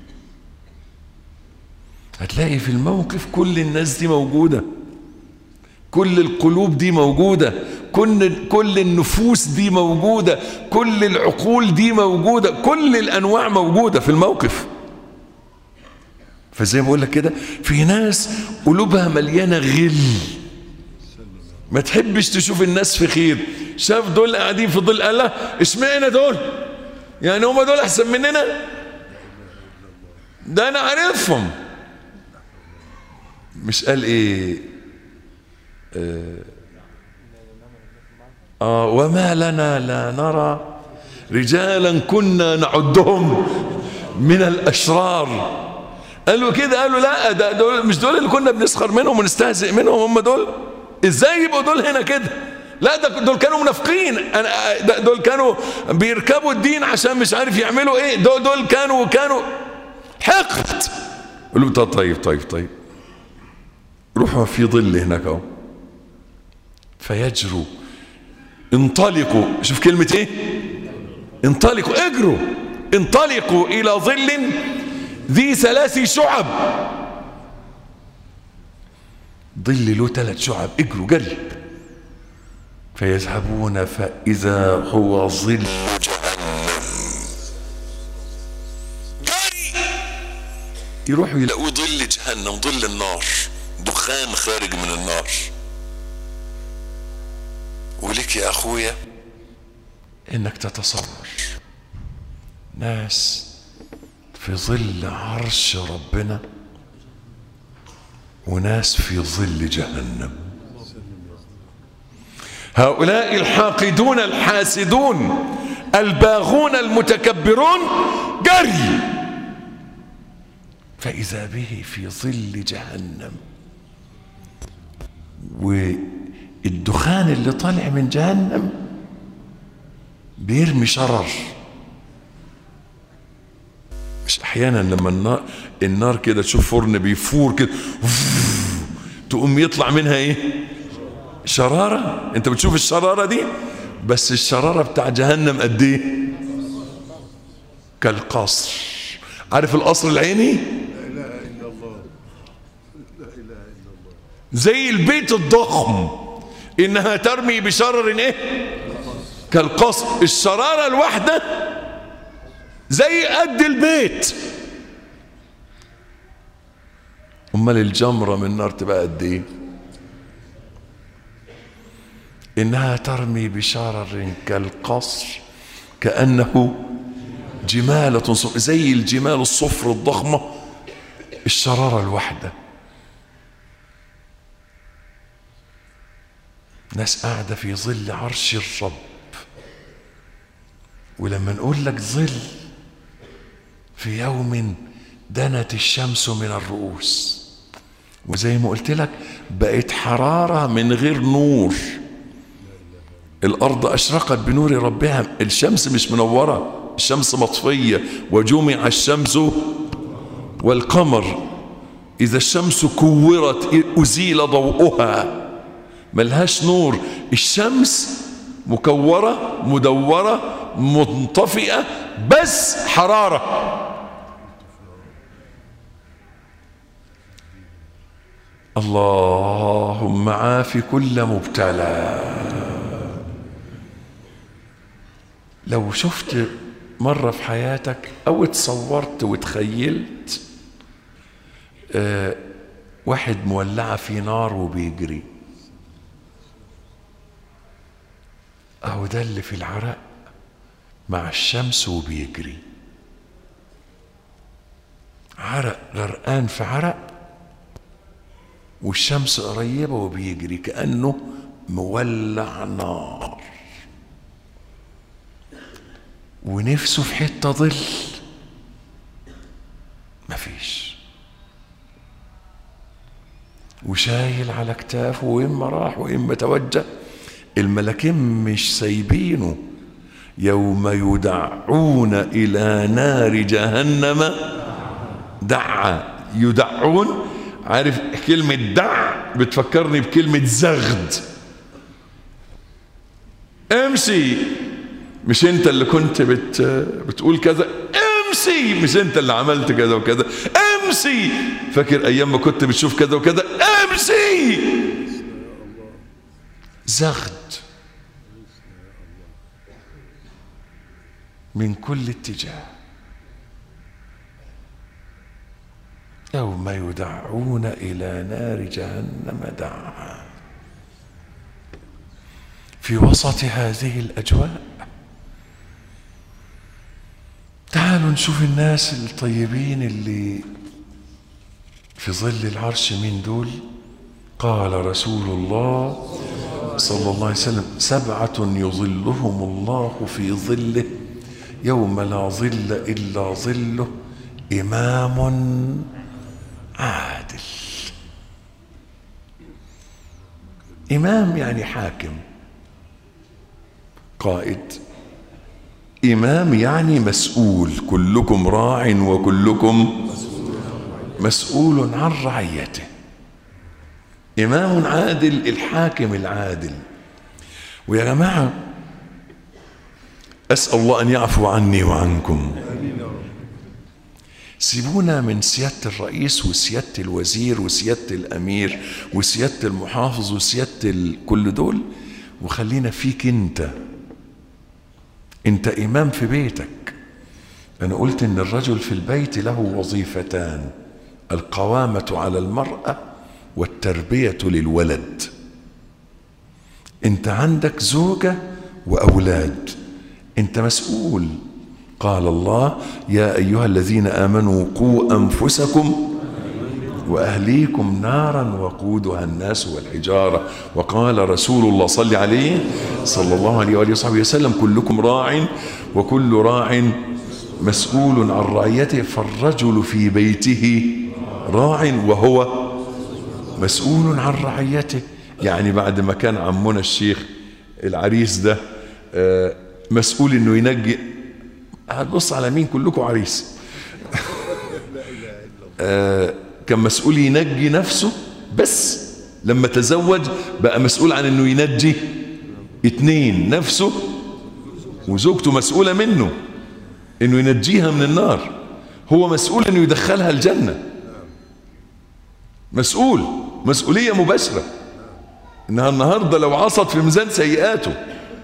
هتلاقي في الموقف كل الناس دي موجوده كل القلوب دي موجوده كل كل النفوس دي موجوده كل العقول دي موجوده كل الانواع موجوده في الموقف فزي ما بقول لك كده في ناس قلوبها مليانه غل ما تحبش تشوف الناس في خير شاف دول قاعدين في ظل الله اشمعنى دول يعني هم دول احسن مننا ده انا عارفهم مش قال ايه آه, اه وما لنا لا نرى رجالا كنا نعدهم من الاشرار قالوا كده قالوا لا ده دول مش دول اللي كنا بنسخر منهم ونستهزئ منهم هم دول ازاي يبقوا دول هنا كده لا ده دول كانوا منافقين انا دول كانوا بيركبوا الدين عشان مش عارف يعملوا ايه دول دول كانوا كانوا حقد قالوا طيب طيب طيب روحوا في ظل هناك اهو فيجروا انطلقوا شوف كلمة ايه انطلقوا اجروا انطلقوا الى ظل ذي ثلاث شعب ظل له ثلاث شعب اجروا جري فيذهبون فإذا هو ظل جهنم يروحوا يلاقوا ظل جهنم ظل النار دخان خارج من النار ولك يا اخويا انك تتصور ناس في ظل عرش ربنا وناس في ظل جهنم هؤلاء الحاقدون الحاسدون الباغون المتكبرون جري فإذا به في ظل جهنم والدخان اللي طالع من جهنم بيرمي شرر مش احيانا لما النار النار كده تشوف فرن بيفور كده تقوم يطلع منها ايه شرارة انت بتشوف الشرارة دي بس الشرارة بتاع جهنم قد ايه كالقصر عارف القصر العيني زي البيت الضخم انها ترمي بشرر ايه كالقصر الشرارة الواحدة زي قد البيت امال الجمرة من النار تبقى قد ايه انها ترمي بشرر كالقصر كانه جمالة صفر زي الجمال الصفر الضخمة الشرارة الواحدة ناس قاعدة في ظل عرش الرب ولما نقول لك ظل في يوم دنت الشمس من الرؤوس وزي ما قلت لك بقت حرارة من غير نور الأرض أشرقت بنور ربها الشمس مش منورة الشمس مطفية وجمع الشمس والقمر إذا الشمس كورت أزيل ضوءها ملهاش نور الشمس مكورة مدورة منطفئة بس حرارة اللهم عاف كل مبتلى لو شفت مرة في حياتك أو تصورت وتخيلت آه واحد مولعة في نار وبيجري أهو ده اللي في العرق مع الشمس وبيجري عرق غرقان في عرق والشمس قريبة وبيجري كأنه مولع نار ونفسه في حتة ظل مفيش وشايل على كتافه وإما راح وإما توجه الملكين مش سايبينه يوم يدعون إلى نار جهنم دعا يدعون عارف كلمة دع بتفكرني بكلمة زغد امشي مش انت اللي كنت بت بتقول كذا امشي مش انت اللي عملت كذا وكذا امشي فاكر ايام ما كنت بتشوف كذا وكذا امشي زغد من كل اتجاه يوم يدعون إلى نار جهنم دعا في وسط هذه الأجواء تعالوا نشوف الناس الطيبين اللي في ظل العرش من دول قال رسول الله صلى الله عليه وسلم سبعة يظلهم الله في ظله يوم لا ظل إلا ظله إمام عادل إمام يعني حاكم قائد إمام يعني مسؤول كلكم راع وكلكم مسؤول عن رعيته إمام عادل الحاكم العادل ويا جماعة أسأل الله أن يعفو عني وعنكم سيبونا من سيادة الرئيس وسيادة الوزير وسيادة الأمير وسيادة المحافظ وسيادة كل دول وخلينا فيك أنت أنت إمام في بيتك أنا قلت إن الرجل في البيت له وظيفتان القوامة على المرأة والتربية للولد انت عندك زوجة واولاد انت مسؤول قال الله يا ايها الذين امنوا قوا انفسكم واهليكم نارا وقودها الناس والحجاره وقال رسول الله صلى عليه صلى الله عليه واله وصحبه وسلم كلكم راع وكل راع مسؤول عن رعيته فالرجل في بيته راع وهو مسؤول عن رعيته يعني بعد ما كان عمنا الشيخ العريس ده آه، مسؤول انه ينجي هتبص على مين كلكم عريس آه، كان مسؤول ينجي نفسه بس لما تزوج بقى مسؤول عن انه ينجي اتنين نفسه وزوجته مسؤولة منه انه ينجيها من النار هو مسؤول انه يدخلها الجنة مسؤول مسؤولية مباشرة انها النهاردة لو عصت في ميزان سيئاته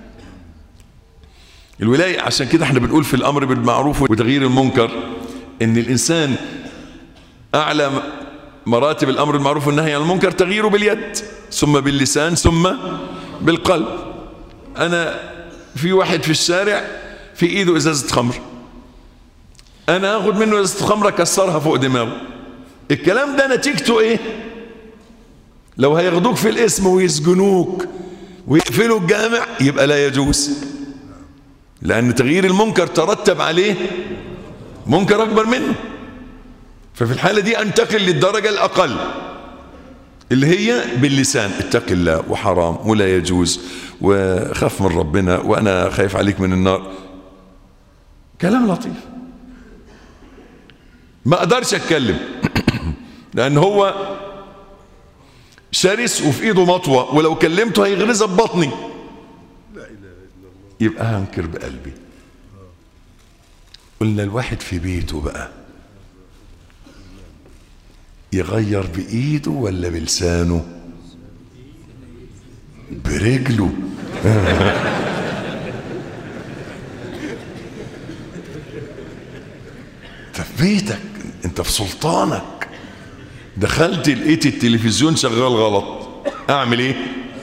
الولاية عشان كده احنا بنقول في الامر بالمعروف وتغيير المنكر ان الانسان اعلى مراتب الامر بالمعروف والنهي عن المنكر تغييره باليد ثم باللسان ثم بالقلب انا في واحد في الشارع في ايده ازازة خمر انا اخد منه ازازة خمر اكسرها فوق دماغه الكلام ده نتيجته ايه لو هياخدوك في الاسم ويسجنوك ويقفلوا الجامع يبقى لا يجوز لأن تغيير المنكر ترتب عليه منكر أكبر منه ففي الحالة دي أنتقل للدرجة الأقل اللي هي باللسان اتق الله وحرام ولا يجوز وخاف من ربنا وأنا خايف عليك من النار كلام لطيف ما أقدرش أتكلم لأن هو شرس وفي ايده مطوة ولو كلمته هيغرزها ببطني يبقى هنكر بقلبي قلنا الواحد في بيته بقى يغير بإيده ولا بلسانه برجله انت في بيتك انت في سلطانك دخلت لقيت التلفزيون شغال غلط اعمل ايه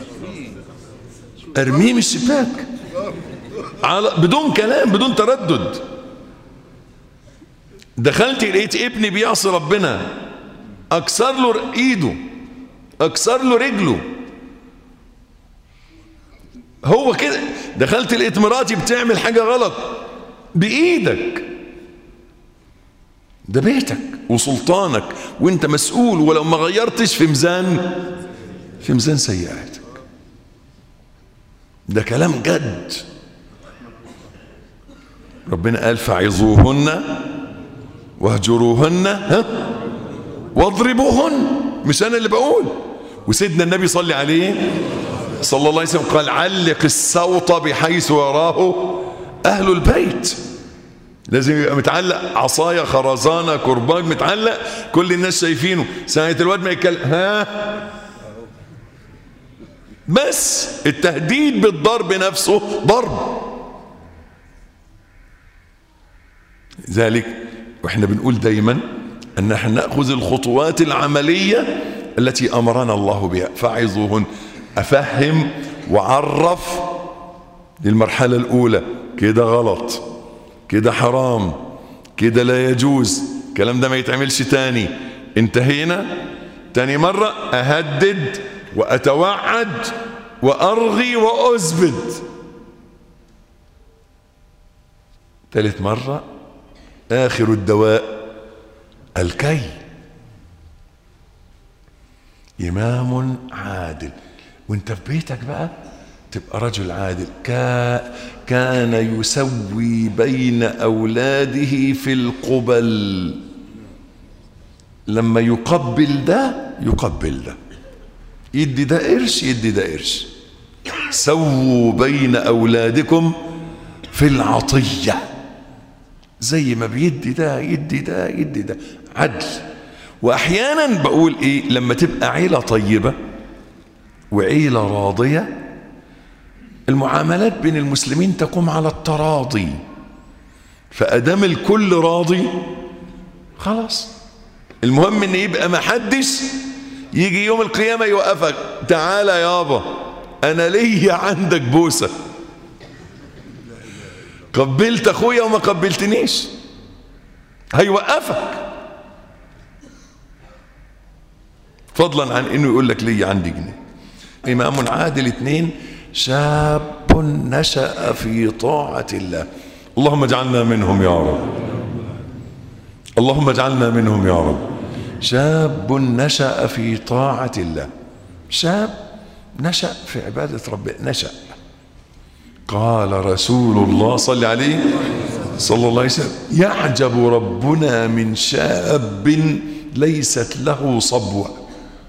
ارميه من الشباك على بدون كلام بدون تردد دخلت لقيت ابني بيعصي ربنا اكسر له ايده اكسر له رجله هو كده دخلت لقيت مراتي بتعمل حاجه غلط بايدك ده بيتك وسلطانك وانت مسؤول ولو ما غيرتش في ميزان في ميزان سيئاتك ده كلام جد ربنا قال فعظوهن واهجروهن ها واضربوهن مش انا اللي بقول وسيدنا النبي صلى عليه صلى الله عليه وسلم قال علق الصوت بحيث يراه اهل البيت لازم يبقى متعلق عصايه خرزانه كرباج متعلق كل الناس شايفينه ساعه الواد ما يتكلم ها بس التهديد بالضرب نفسه ضرب ذلك واحنا بنقول دايما ان احنا ناخذ الخطوات العمليه التي امرنا الله بها فاعظوهن افهم وعرف للمرحله الاولى كده غلط كده حرام كده لا يجوز الكلام ده ما يتعملش تاني انتهينا تاني مرة أهدد وأتوعد وأرغي وأثبت ثالث مرة آخر الدواء الكي إمام عادل وانت في بيتك بقى تبقى رجل عادل كا كان يسوي بين أولاده في القبل لما يقبل ده يقبل ده يدي ده قرش يدي ده قرش سووا بين أولادكم في العطية زي ما بيدي ده يدي ده يدي ده عدل وأحيانا بقول إيه لما تبقى عيلة طيبة وعيلة راضية المعاملات بين المسلمين تقوم على التراضي فأدام الكل راضي خلاص المهم ان يبقى ما حدش يجي يوم القيامة يوقفك تعالى يابا انا ليا عندك بوسة قبلت اخويا وما قبلتنيش هيوقفك فضلا عن انه يقول لك ليا عندي جنيه امام عادل اثنين شاب نشأ في طاعة الله اللهم اجعلنا منهم يا رب اللهم اجعلنا منهم يا رب شاب نشأ في طاعة الله شاب نشأ في عبادة ربه نشأ قال رسول الله صلى عليه صلى الله عليه وسلم يعجب ربنا من شاب ليست له صبوة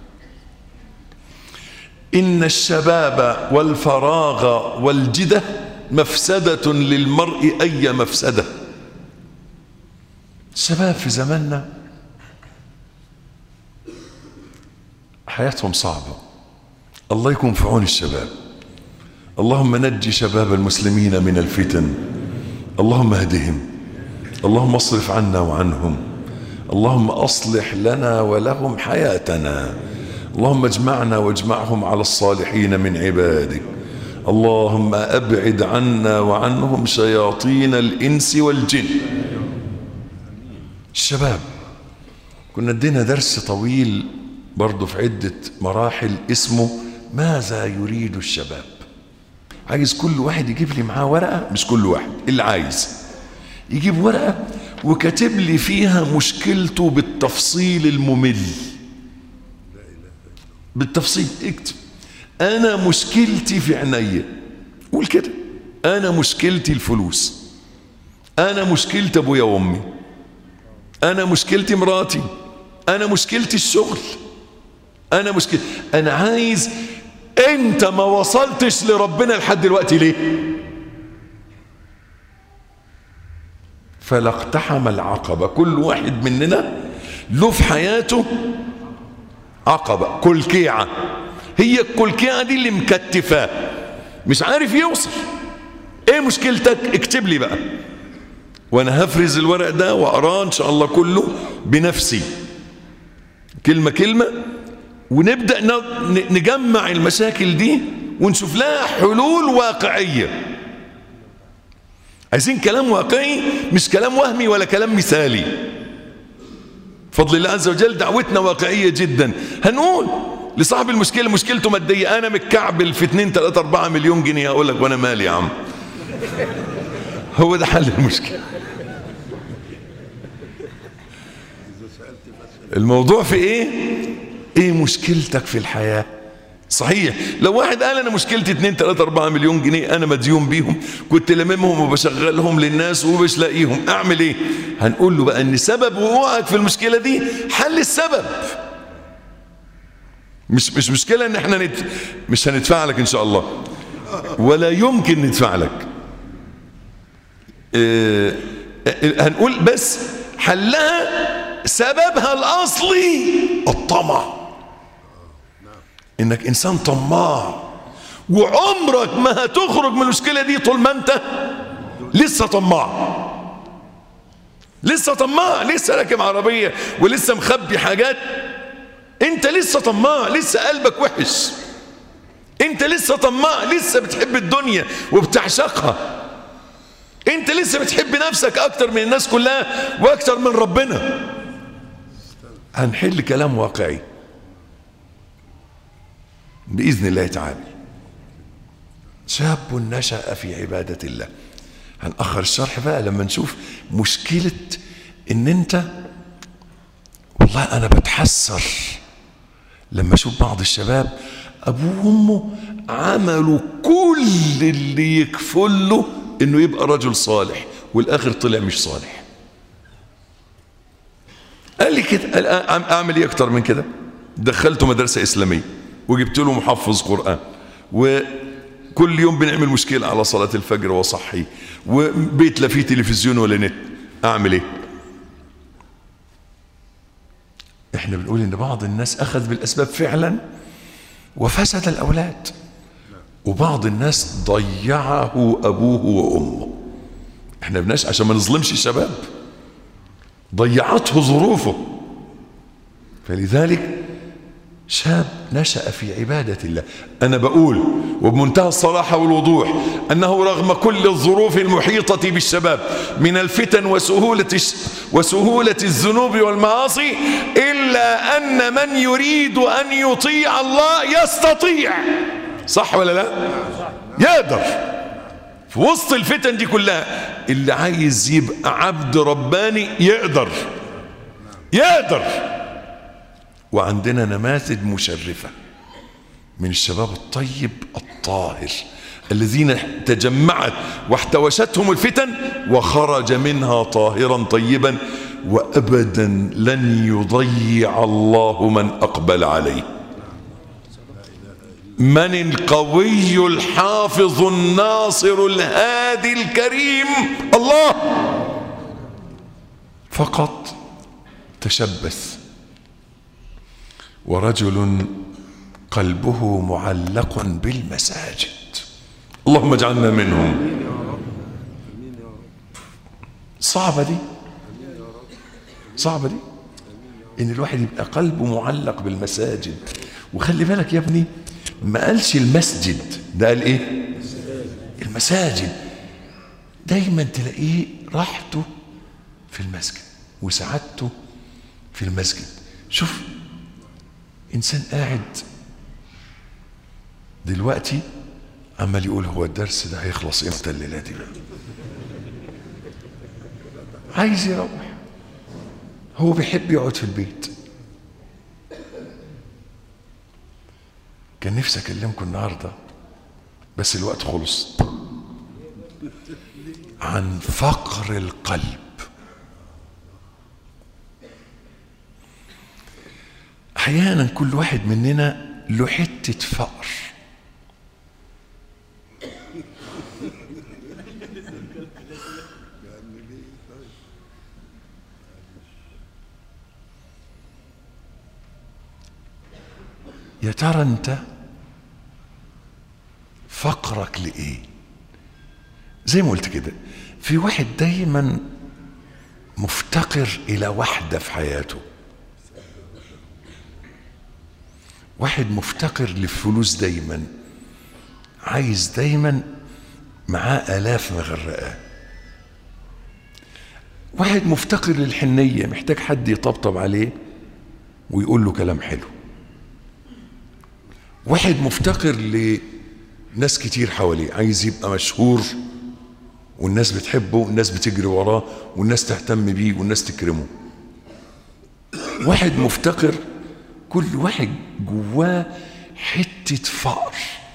إن الشباب والفراغ والجدة مفسدة للمرء أي مفسدة الشباب في زماننا حياتهم صعبة الله يكون في عون الشباب اللهم نجي شباب المسلمين من الفتن اللهم اهدهم اللهم اصرف عنا وعنهم اللهم اصلح لنا ولهم حياتنا اللهم اجمعنا واجمعهم على الصالحين من عبادك اللهم ابعد عنا وعنهم شياطين الانس والجن الشباب كنا ادينا درس طويل برضه في عدة مراحل اسمه ماذا يريد الشباب عايز كل واحد يجيب لي معاه ورقة مش كل واحد اللي عايز يجيب ورقة وكاتب لي فيها مشكلته بالتفصيل الممل بالتفصيل اكتب انا مشكلتي في عينيا قول كده انا مشكلتي الفلوس انا مشكلتي ابويا وامي انا مشكلتي مراتي انا مشكلتي الشغل انا مشكلة انا عايز انت ما وصلتش لربنا لحد دلوقتي ليه فلا اقتحم العقبة كل واحد مننا له في حياته عقبة كلكيعة هي الكلكيعة دي اللي مكتفاه مش عارف يوصل ايه مشكلتك اكتب لي بقى وانا هفرز الورق ده واقراه ان شاء الله كله بنفسي كلمة كلمة ونبدأ نجمع المشاكل دي ونشوف لها حلول واقعية عايزين كلام واقعي مش كلام وهمي ولا كلام مثالي فضل الله عز وجل دعوتنا واقعية جدا هنقول لصاحب المشكلة مشكلته مادية أنا متكعبل في 2 3 4 مليون جنيه أقول لك وأنا مالي يا عم هو ده حل المشكلة الموضوع في ايه ايه مشكلتك في الحياة صحيح لو واحد قال انا مشكلتي 2 3 4 مليون جنيه انا مديون بيهم كنت لممهم وبشغلهم للناس ومش لاقيهم اعمل ايه هنقول له بقى ان سبب وقوعك في المشكلة دي حل السبب مش مش مشكلة ان احنا نت... مش هندفع لك ان شاء الله ولا يمكن ندفع لك اه... هنقول بس حلها سببها الاصلي الطمع انك انسان طماع وعمرك ما هتخرج من المشكله دي طول ما انت لسه طماع لسه طماع لسه راكب عربيه ولسه مخبي حاجات انت لسه طماع لسه قلبك وحش انت لسه طماع لسه بتحب الدنيا وبتعشقها انت لسه بتحب نفسك اكتر من الناس كلها واكتر من ربنا هنحل كلام واقعي بإذن الله تعالى شاب نشأ في عبادة الله هنأخر الشرح بقى لما نشوف مشكلة ان انت والله انا بتحسر لما اشوف بعض الشباب ابوه وامه عملوا كل اللي يكفل له انه يبقى رجل صالح والاخر طلع مش صالح قال لي كده اعمل ايه اكتر من كده دخلته مدرسه اسلاميه وجبت له محفظ قران وكل يوم بنعمل مشكله على صلاه الفجر وصحي وبيت لا فيه تلفزيون ولا نت اعمل ايه احنا بنقول ان بعض الناس اخذ بالاسباب فعلا وفسد الاولاد وبعض الناس ضيعه ابوه وامه احنا بناش عشان ما نظلمش الشباب ضيعته ظروفه فلذلك شاب نشأ في عبادة الله أنا بقول وبمنتهى الصراحة والوضوح أنه رغم كل الظروف المحيطة بالشباب من الفتن وسهولة, وسهولة الذنوب والمعاصي إلا أن من يريد أن يطيع الله يستطيع صح ولا لا يقدر في وسط الفتن دي كلها اللي عايز يبقى عبد رباني يقدر يقدر وعندنا نماذج مشرفة من الشباب الطيب الطاهر الذين تجمعت واحتوشتهم الفتن وخرج منها طاهرا طيبا وابدا لن يضيع الله من اقبل عليه من القوي الحافظ الناصر الهادي الكريم الله فقط تشبث ورجل قلبه معلق بالمساجد اللهم اجعلنا منهم صعبة دي صعبة دي ان الواحد يبقى قلبه معلق بالمساجد وخلي بالك يا ابني ما قالش المسجد ده قال ايه المساجد دايما تلاقيه راحته في المسجد وسعادته في المسجد شوف انسان قاعد دلوقتي عمال يقول هو الدرس ده هيخلص امتى الليله دي بقى عايز يروح هو بيحب يقعد في البيت كان نفسي اكلمكم النهارده بس الوقت خلص عن فقر القلب احيانا كل واحد مننا له حته فقر يا ترى انت فقرك لايه زي ما قلت كده في واحد دايما مفتقر الى وحده في حياته واحد مفتقر للفلوس دايما عايز دايما معاه آلاف مغرقاه واحد مفتقر للحنية محتاج حد يطبطب عليه ويقول له كلام حلو واحد مفتقر لناس كتير حواليه عايز يبقى مشهور والناس بتحبه والناس بتجري وراه والناس تهتم بيه والناس تكرمه واحد مفتقر كل واحد جواه حتة فقر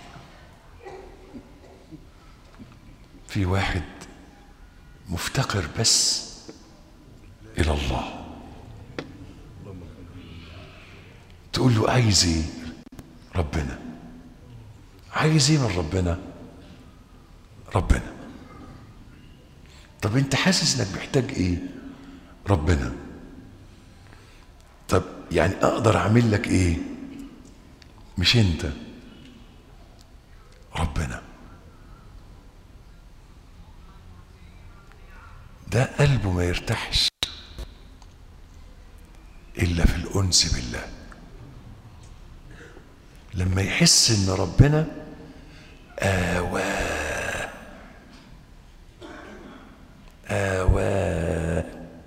في واحد مفتقر بس إلى الله تقول له عايز ايه ربنا عايز ايه من ربنا ربنا طب انت حاسس انك محتاج ايه ربنا طب يعني اقدر اعمل لك ايه مش انت ربنا ده قلبه ما يرتاحش الا في الانس بالله لما يحس ان ربنا آواه آواه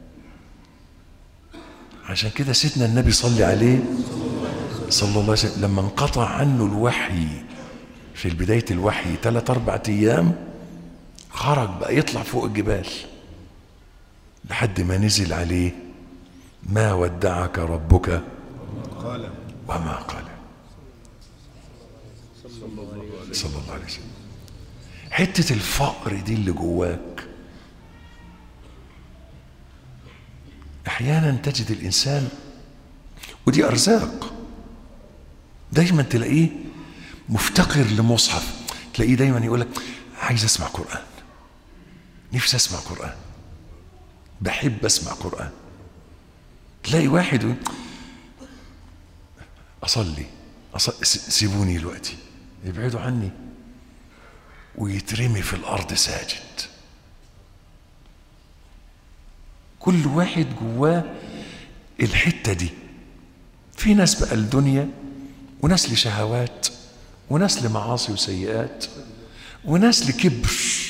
عشان كده سيدنا النبي صلى عليه صلى الله عليه وسلم لما انقطع عنه الوحي في بداية الوحي ثلاث أربع أيام خرج بقى يطلع فوق الجبال لحد ما نزل عليه ما ودعك ربك وما قال صلى الله عليه وسلم حتة الفقر دي اللي جواك احيانا تجد الانسان ودي ارزاق دايما تلاقيه مفتقر لمصحف تلاقيه دايما يقول لك عايز اسمع قران نفسي اسمع قران بحب اسمع قران تلاقي واحد يقول اصلي, أصلي سيبوني دلوقتي يبعدوا عني ويترمي في الارض ساجد كل واحد جواه الحته دي في ناس بقى الدنيا وناس لشهوات وناس لمعاصي وسيئات وناس لكبر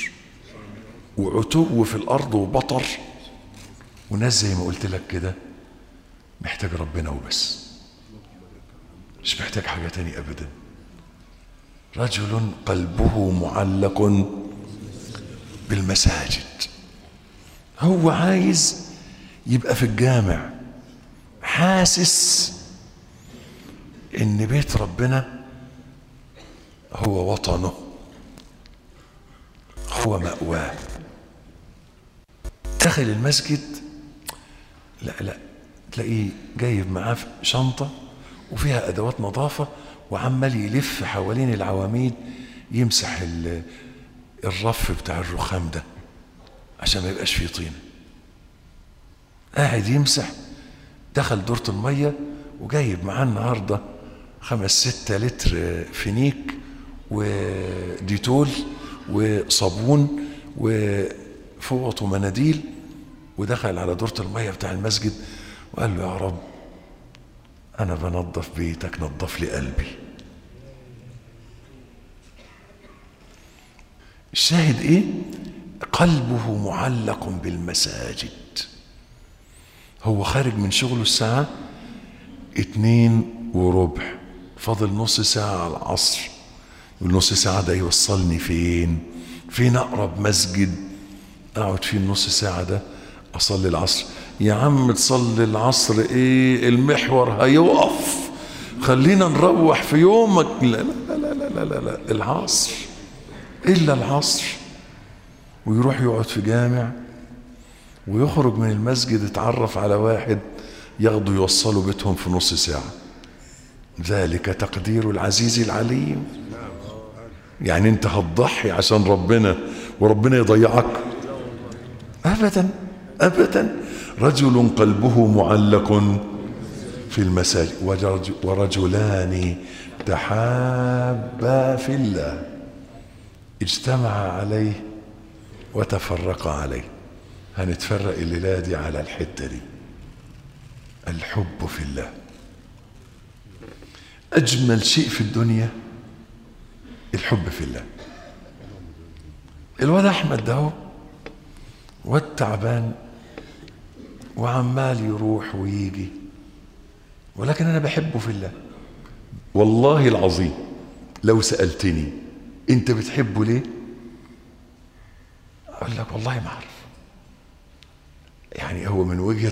وعتو في الارض وبطر وناس زي ما قلت لك كده محتاج ربنا وبس مش محتاج حاجه تاني ابدا رجل قلبه معلق بالمساجد هو عايز يبقى في الجامع حاسس ان بيت ربنا هو وطنه هو مأواه داخل المسجد لا لا تلاقيه جايب معاه شنطة وفيها أدوات نظافة وعمال يلف حوالين العواميد يمسح الرف بتاع الرخام ده عشان ما يبقاش فيه طين قاعد يمسح دخل دورة المية وجايب معاه النهاردة خمس ستة لتر فينيك وديتول وصابون وفوط ومناديل ودخل على دورة المية بتاع المسجد وقال له يا رب أنا بنظف بيتك نظف لي قلبي الشاهد إيه؟ قلبه معلق بالمساجد هو خارج من شغله الساعة اتنين وربع فاضل نص ساعة على العصر والنص ساعة ده يوصلني فين فين أقرب مسجد أقعد فيه النص ساعة ده أصلي العصر يا عم تصلي العصر إيه المحور هيقف خلينا نروح في يومك لا لا لا لا لا لا, لا. العصر إلا العصر ويروح يقعد في جامع ويخرج من المسجد يتعرف على واحد ياخده يوصله بيتهم في نص ساعة ذلك تقدير العزيز العليم يعني انت هتضحي عشان ربنا وربنا يضيعك ابدا ابدا رجل قلبه معلق في المساجد ورجلان تحابا في الله اجتمعا عليه وتفرقا عليه هنتفرق الليله دي على الحته دي الحب في الله اجمل شيء في الدنيا الحب في الله الواد احمد ده هو واد تعبان وعمال يروح ويجي ولكن انا بحبه في الله والله العظيم لو سالتني انت بتحبه ليه اقول لك والله ما اعرف يعني هو من وجهه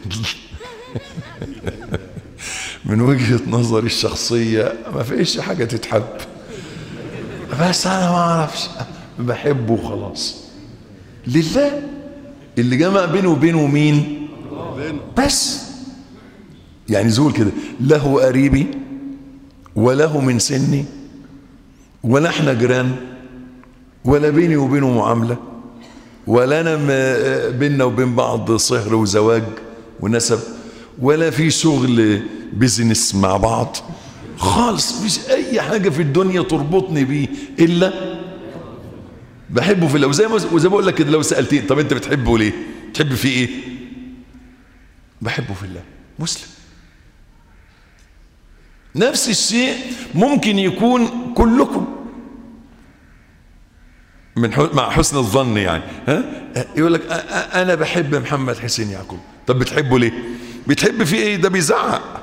من وجهه نظري الشخصيه ما فيش حاجه تتحب بس انا ما اعرفش بحبه وخلاص لله اللي جمع بينه وبينه مين بس يعني زول كده له قريبي وله من سني ولا احنا جيران ولا بيني وبينه معامله ولا انا بيننا وبين بعض صهر وزواج ونسب ولا في شغل بيزنس مع بعض خالص مش اي حاجه في الدنيا تربطني بيه الا بحبه في الله وزي ما وزي ما بقول لك كده لو سالتني طب انت بتحبه ليه؟ بتحب فيه ايه؟ بحبه في الله مسلم نفس الشيء ممكن يكون كلكم من مع حسن الظن يعني ها يقول لك انا بحب محمد حسين يعقوب طب بتحبه ليه؟ بتحب فيه ايه؟ ده بيزعق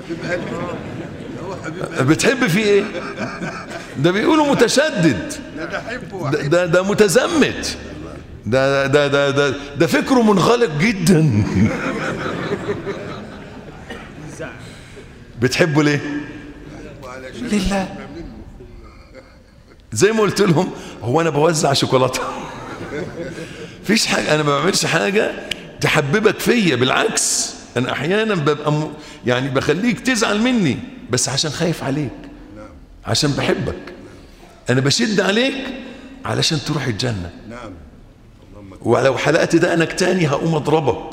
بتحب فيه ايه ده بيقولوا متشدد ده ده, ده متزمت ده ده ده ده, ده فكره منغلق جدا بتحبه ليه لله زي ما قلت لهم هو انا بوزع شوكولاته فيش حاجه انا ما بعملش حاجه تحببك فيا بالعكس انا احيانا ببقى م... يعني بخليك تزعل مني بس عشان خايف عليك عشان بحبك انا بشد عليك علشان تروح الجنه نعم ولو حلقت دقنك تاني هقوم اضربك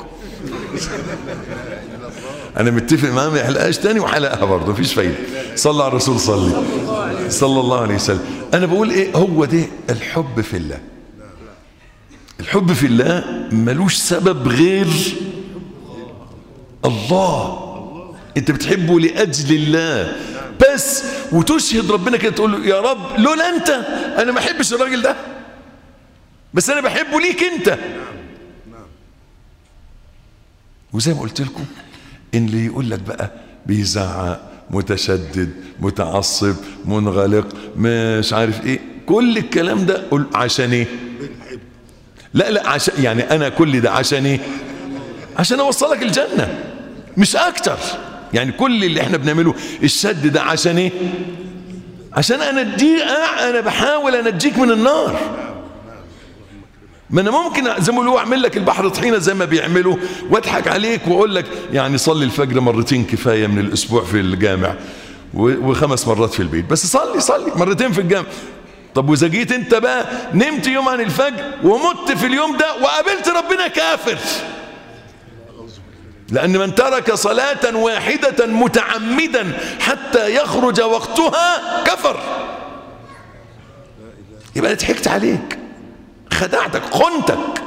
انا متفق معاه ما يحلقهاش تاني وحلقها برضه مفيش فايده صلى على الرسول صلي صلى الله عليه وسلم انا بقول ايه هو ده الحب في الله الحب في الله ملوش سبب غير الله انت بتحبه لاجل الله بس وتشهد ربنا كده تقول له يا رب لولا انت انا ما احبش الراجل ده بس انا بحبه ليك انت وزي ما قلت لكم ان اللي يقول لك بقى بيزعق متشدد متعصب منغلق مش عارف ايه كل الكلام ده قول عشان ايه لا لا عشان يعني انا كل ده عشان ايه عشان اوصلك الجنه مش اكتر يعني كل اللي احنا بنعمله الشد ده عشان ايه عشان انا دي انا بحاول انجيك من النار ما انا ممكن زي ما بيقولوا اعمل لك البحر طحينه زي ما بيعملوا واضحك عليك واقول لك يعني صلي الفجر مرتين كفايه من الاسبوع في الجامع وخمس مرات في البيت بس صلي صلي مرتين في الجامع طب واذا جيت انت بقى نمت يوم عن الفجر ومت في اليوم ده وقابلت ربنا كافر لأن من ترك صلاة واحدة متعمدا حتى يخرج وقتها كفر يبقى ضحكت عليك خدعتك خنتك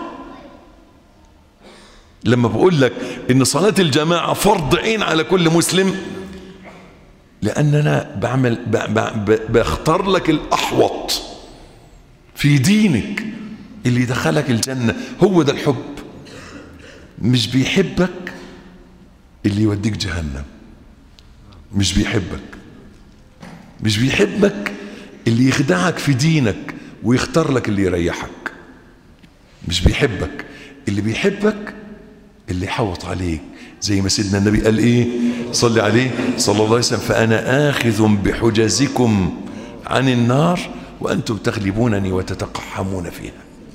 لما بقول لك ان صلاة الجماعة فرض عين على كل مسلم لان انا بعمل ب ب بختار لك الاحوط في دينك اللي يدخلك الجنة هو ده الحب مش بيحبك اللي يوديك جهنم مش بيحبك مش بيحبك اللي يخدعك في دينك ويختار لك اللي يريحك مش بيحبك اللي بيحبك اللي يحوط عليك زي ما سيدنا النبي قال ايه صلي عليه صلى الله عليه وسلم فانا اخذ بحجزكم عن النار وانتم تغلبونني وتتقحمون فيها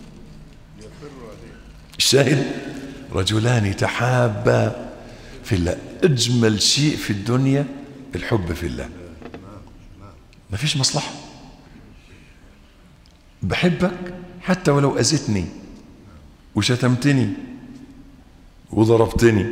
الشاهد رجلان تحابا في الله اجمل شيء في الدنيا الحب في الله ما فيش مصلحه بحبك حتى ولو اذيتني وشتمتني وضربتني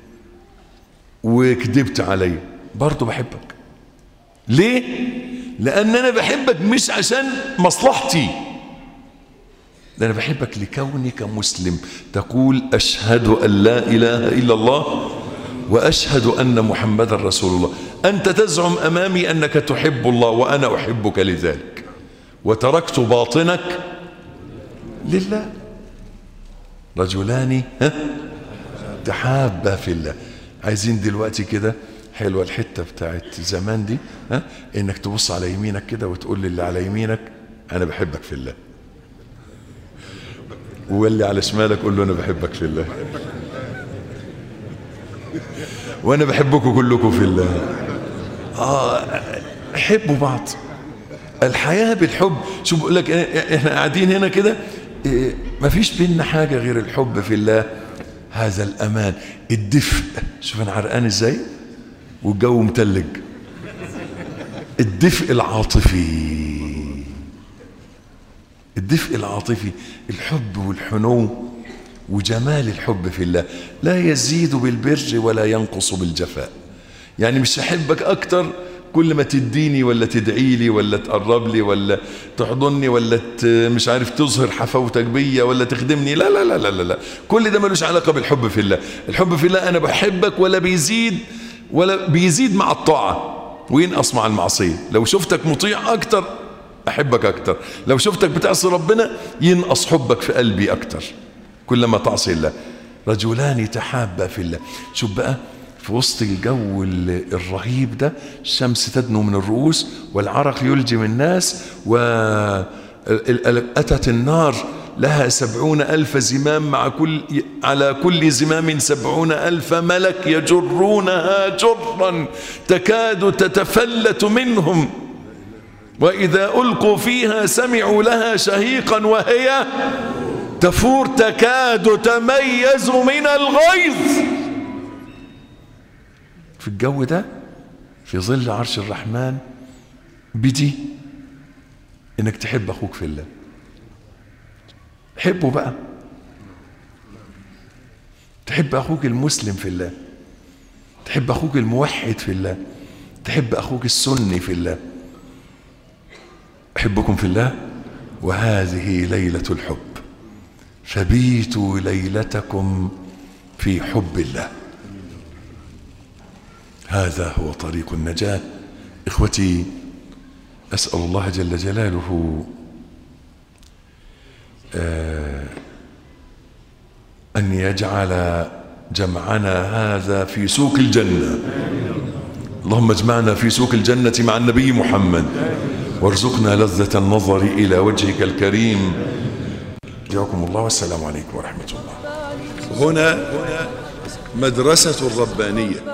وكذبت علي برضه بحبك ليه لان انا بحبك مش عشان مصلحتي ده انا بحبك لكونك مسلم تقول اشهد ان لا اله الا الله واشهد ان محمدا رسول الله انت تزعم امامي انك تحب الله وانا احبك لذلك وتركت باطنك لله رجلان ها تحابا في الله عايزين دلوقتي كده حلوه الحته بتاعت زمان دي ها انك تبص على يمينك كده وتقول للي على يمينك انا بحبك في الله واللي على شمالك قول له انا بحبك في الله وانا بحبكم كلكم في الله اه حبوا بعض الحياه بالحب شوف بقول لك احنا قاعدين هنا كده إيه مفيش بينا حاجه غير الحب في الله هذا الامان الدفء شوف انا عرقان ازاي والجو متلج الدفء العاطفي الدفء العاطفي الحب والحنو وجمال الحب في الله لا يزيد بالبر ولا ينقص بالجفاء يعني مش هحبك اكتر كل ما تديني ولا تدعي لي ولا تقرب لي ولا تحضني ولا مش عارف تظهر حفاوتك بيا ولا تخدمني لا لا لا لا لا, لا. كل ده ملوش علاقه بالحب في الله الحب في الله انا بحبك ولا بيزيد ولا بيزيد مع الطاعه وينقص مع المعصيه لو شفتك مطيع اكتر احبك اكتر لو شفتك بتعصي ربنا ينقص حبك في قلبي اكتر كلما تعصي الله رجلان تحابا في الله شوف بقى في وسط الجو الرهيب ده الشمس تدنو من الرؤوس والعرق يلجم الناس وأتت النار لها سبعون ألف زمام مع كل على كل زمام سبعون ألف ملك يجرونها جرا تكاد تتفلت منهم وإذا ألقوا فيها سمعوا لها شهيقا وهي تفور تكاد تميز من الغيظ في الجو ده في ظل عرش الرحمن بدي انك تحب اخوك في الله حبه بقى تحب اخوك المسلم في الله تحب اخوك الموحد في الله تحب اخوك السني في الله احبكم في الله وهذه ليله الحب فبيتوا ليلتكم في حب الله هذا هو طريق النجاة إخوتي أسأل الله جل جلاله أن يجعل جمعنا هذا في سوق الجنة اللهم اجمعنا في سوق الجنة مع النبي محمد وارزقنا لذة النظر إلى وجهك الكريم جزاكم الله والسلام عليكم ورحمة الله هنا مدرسة الربانية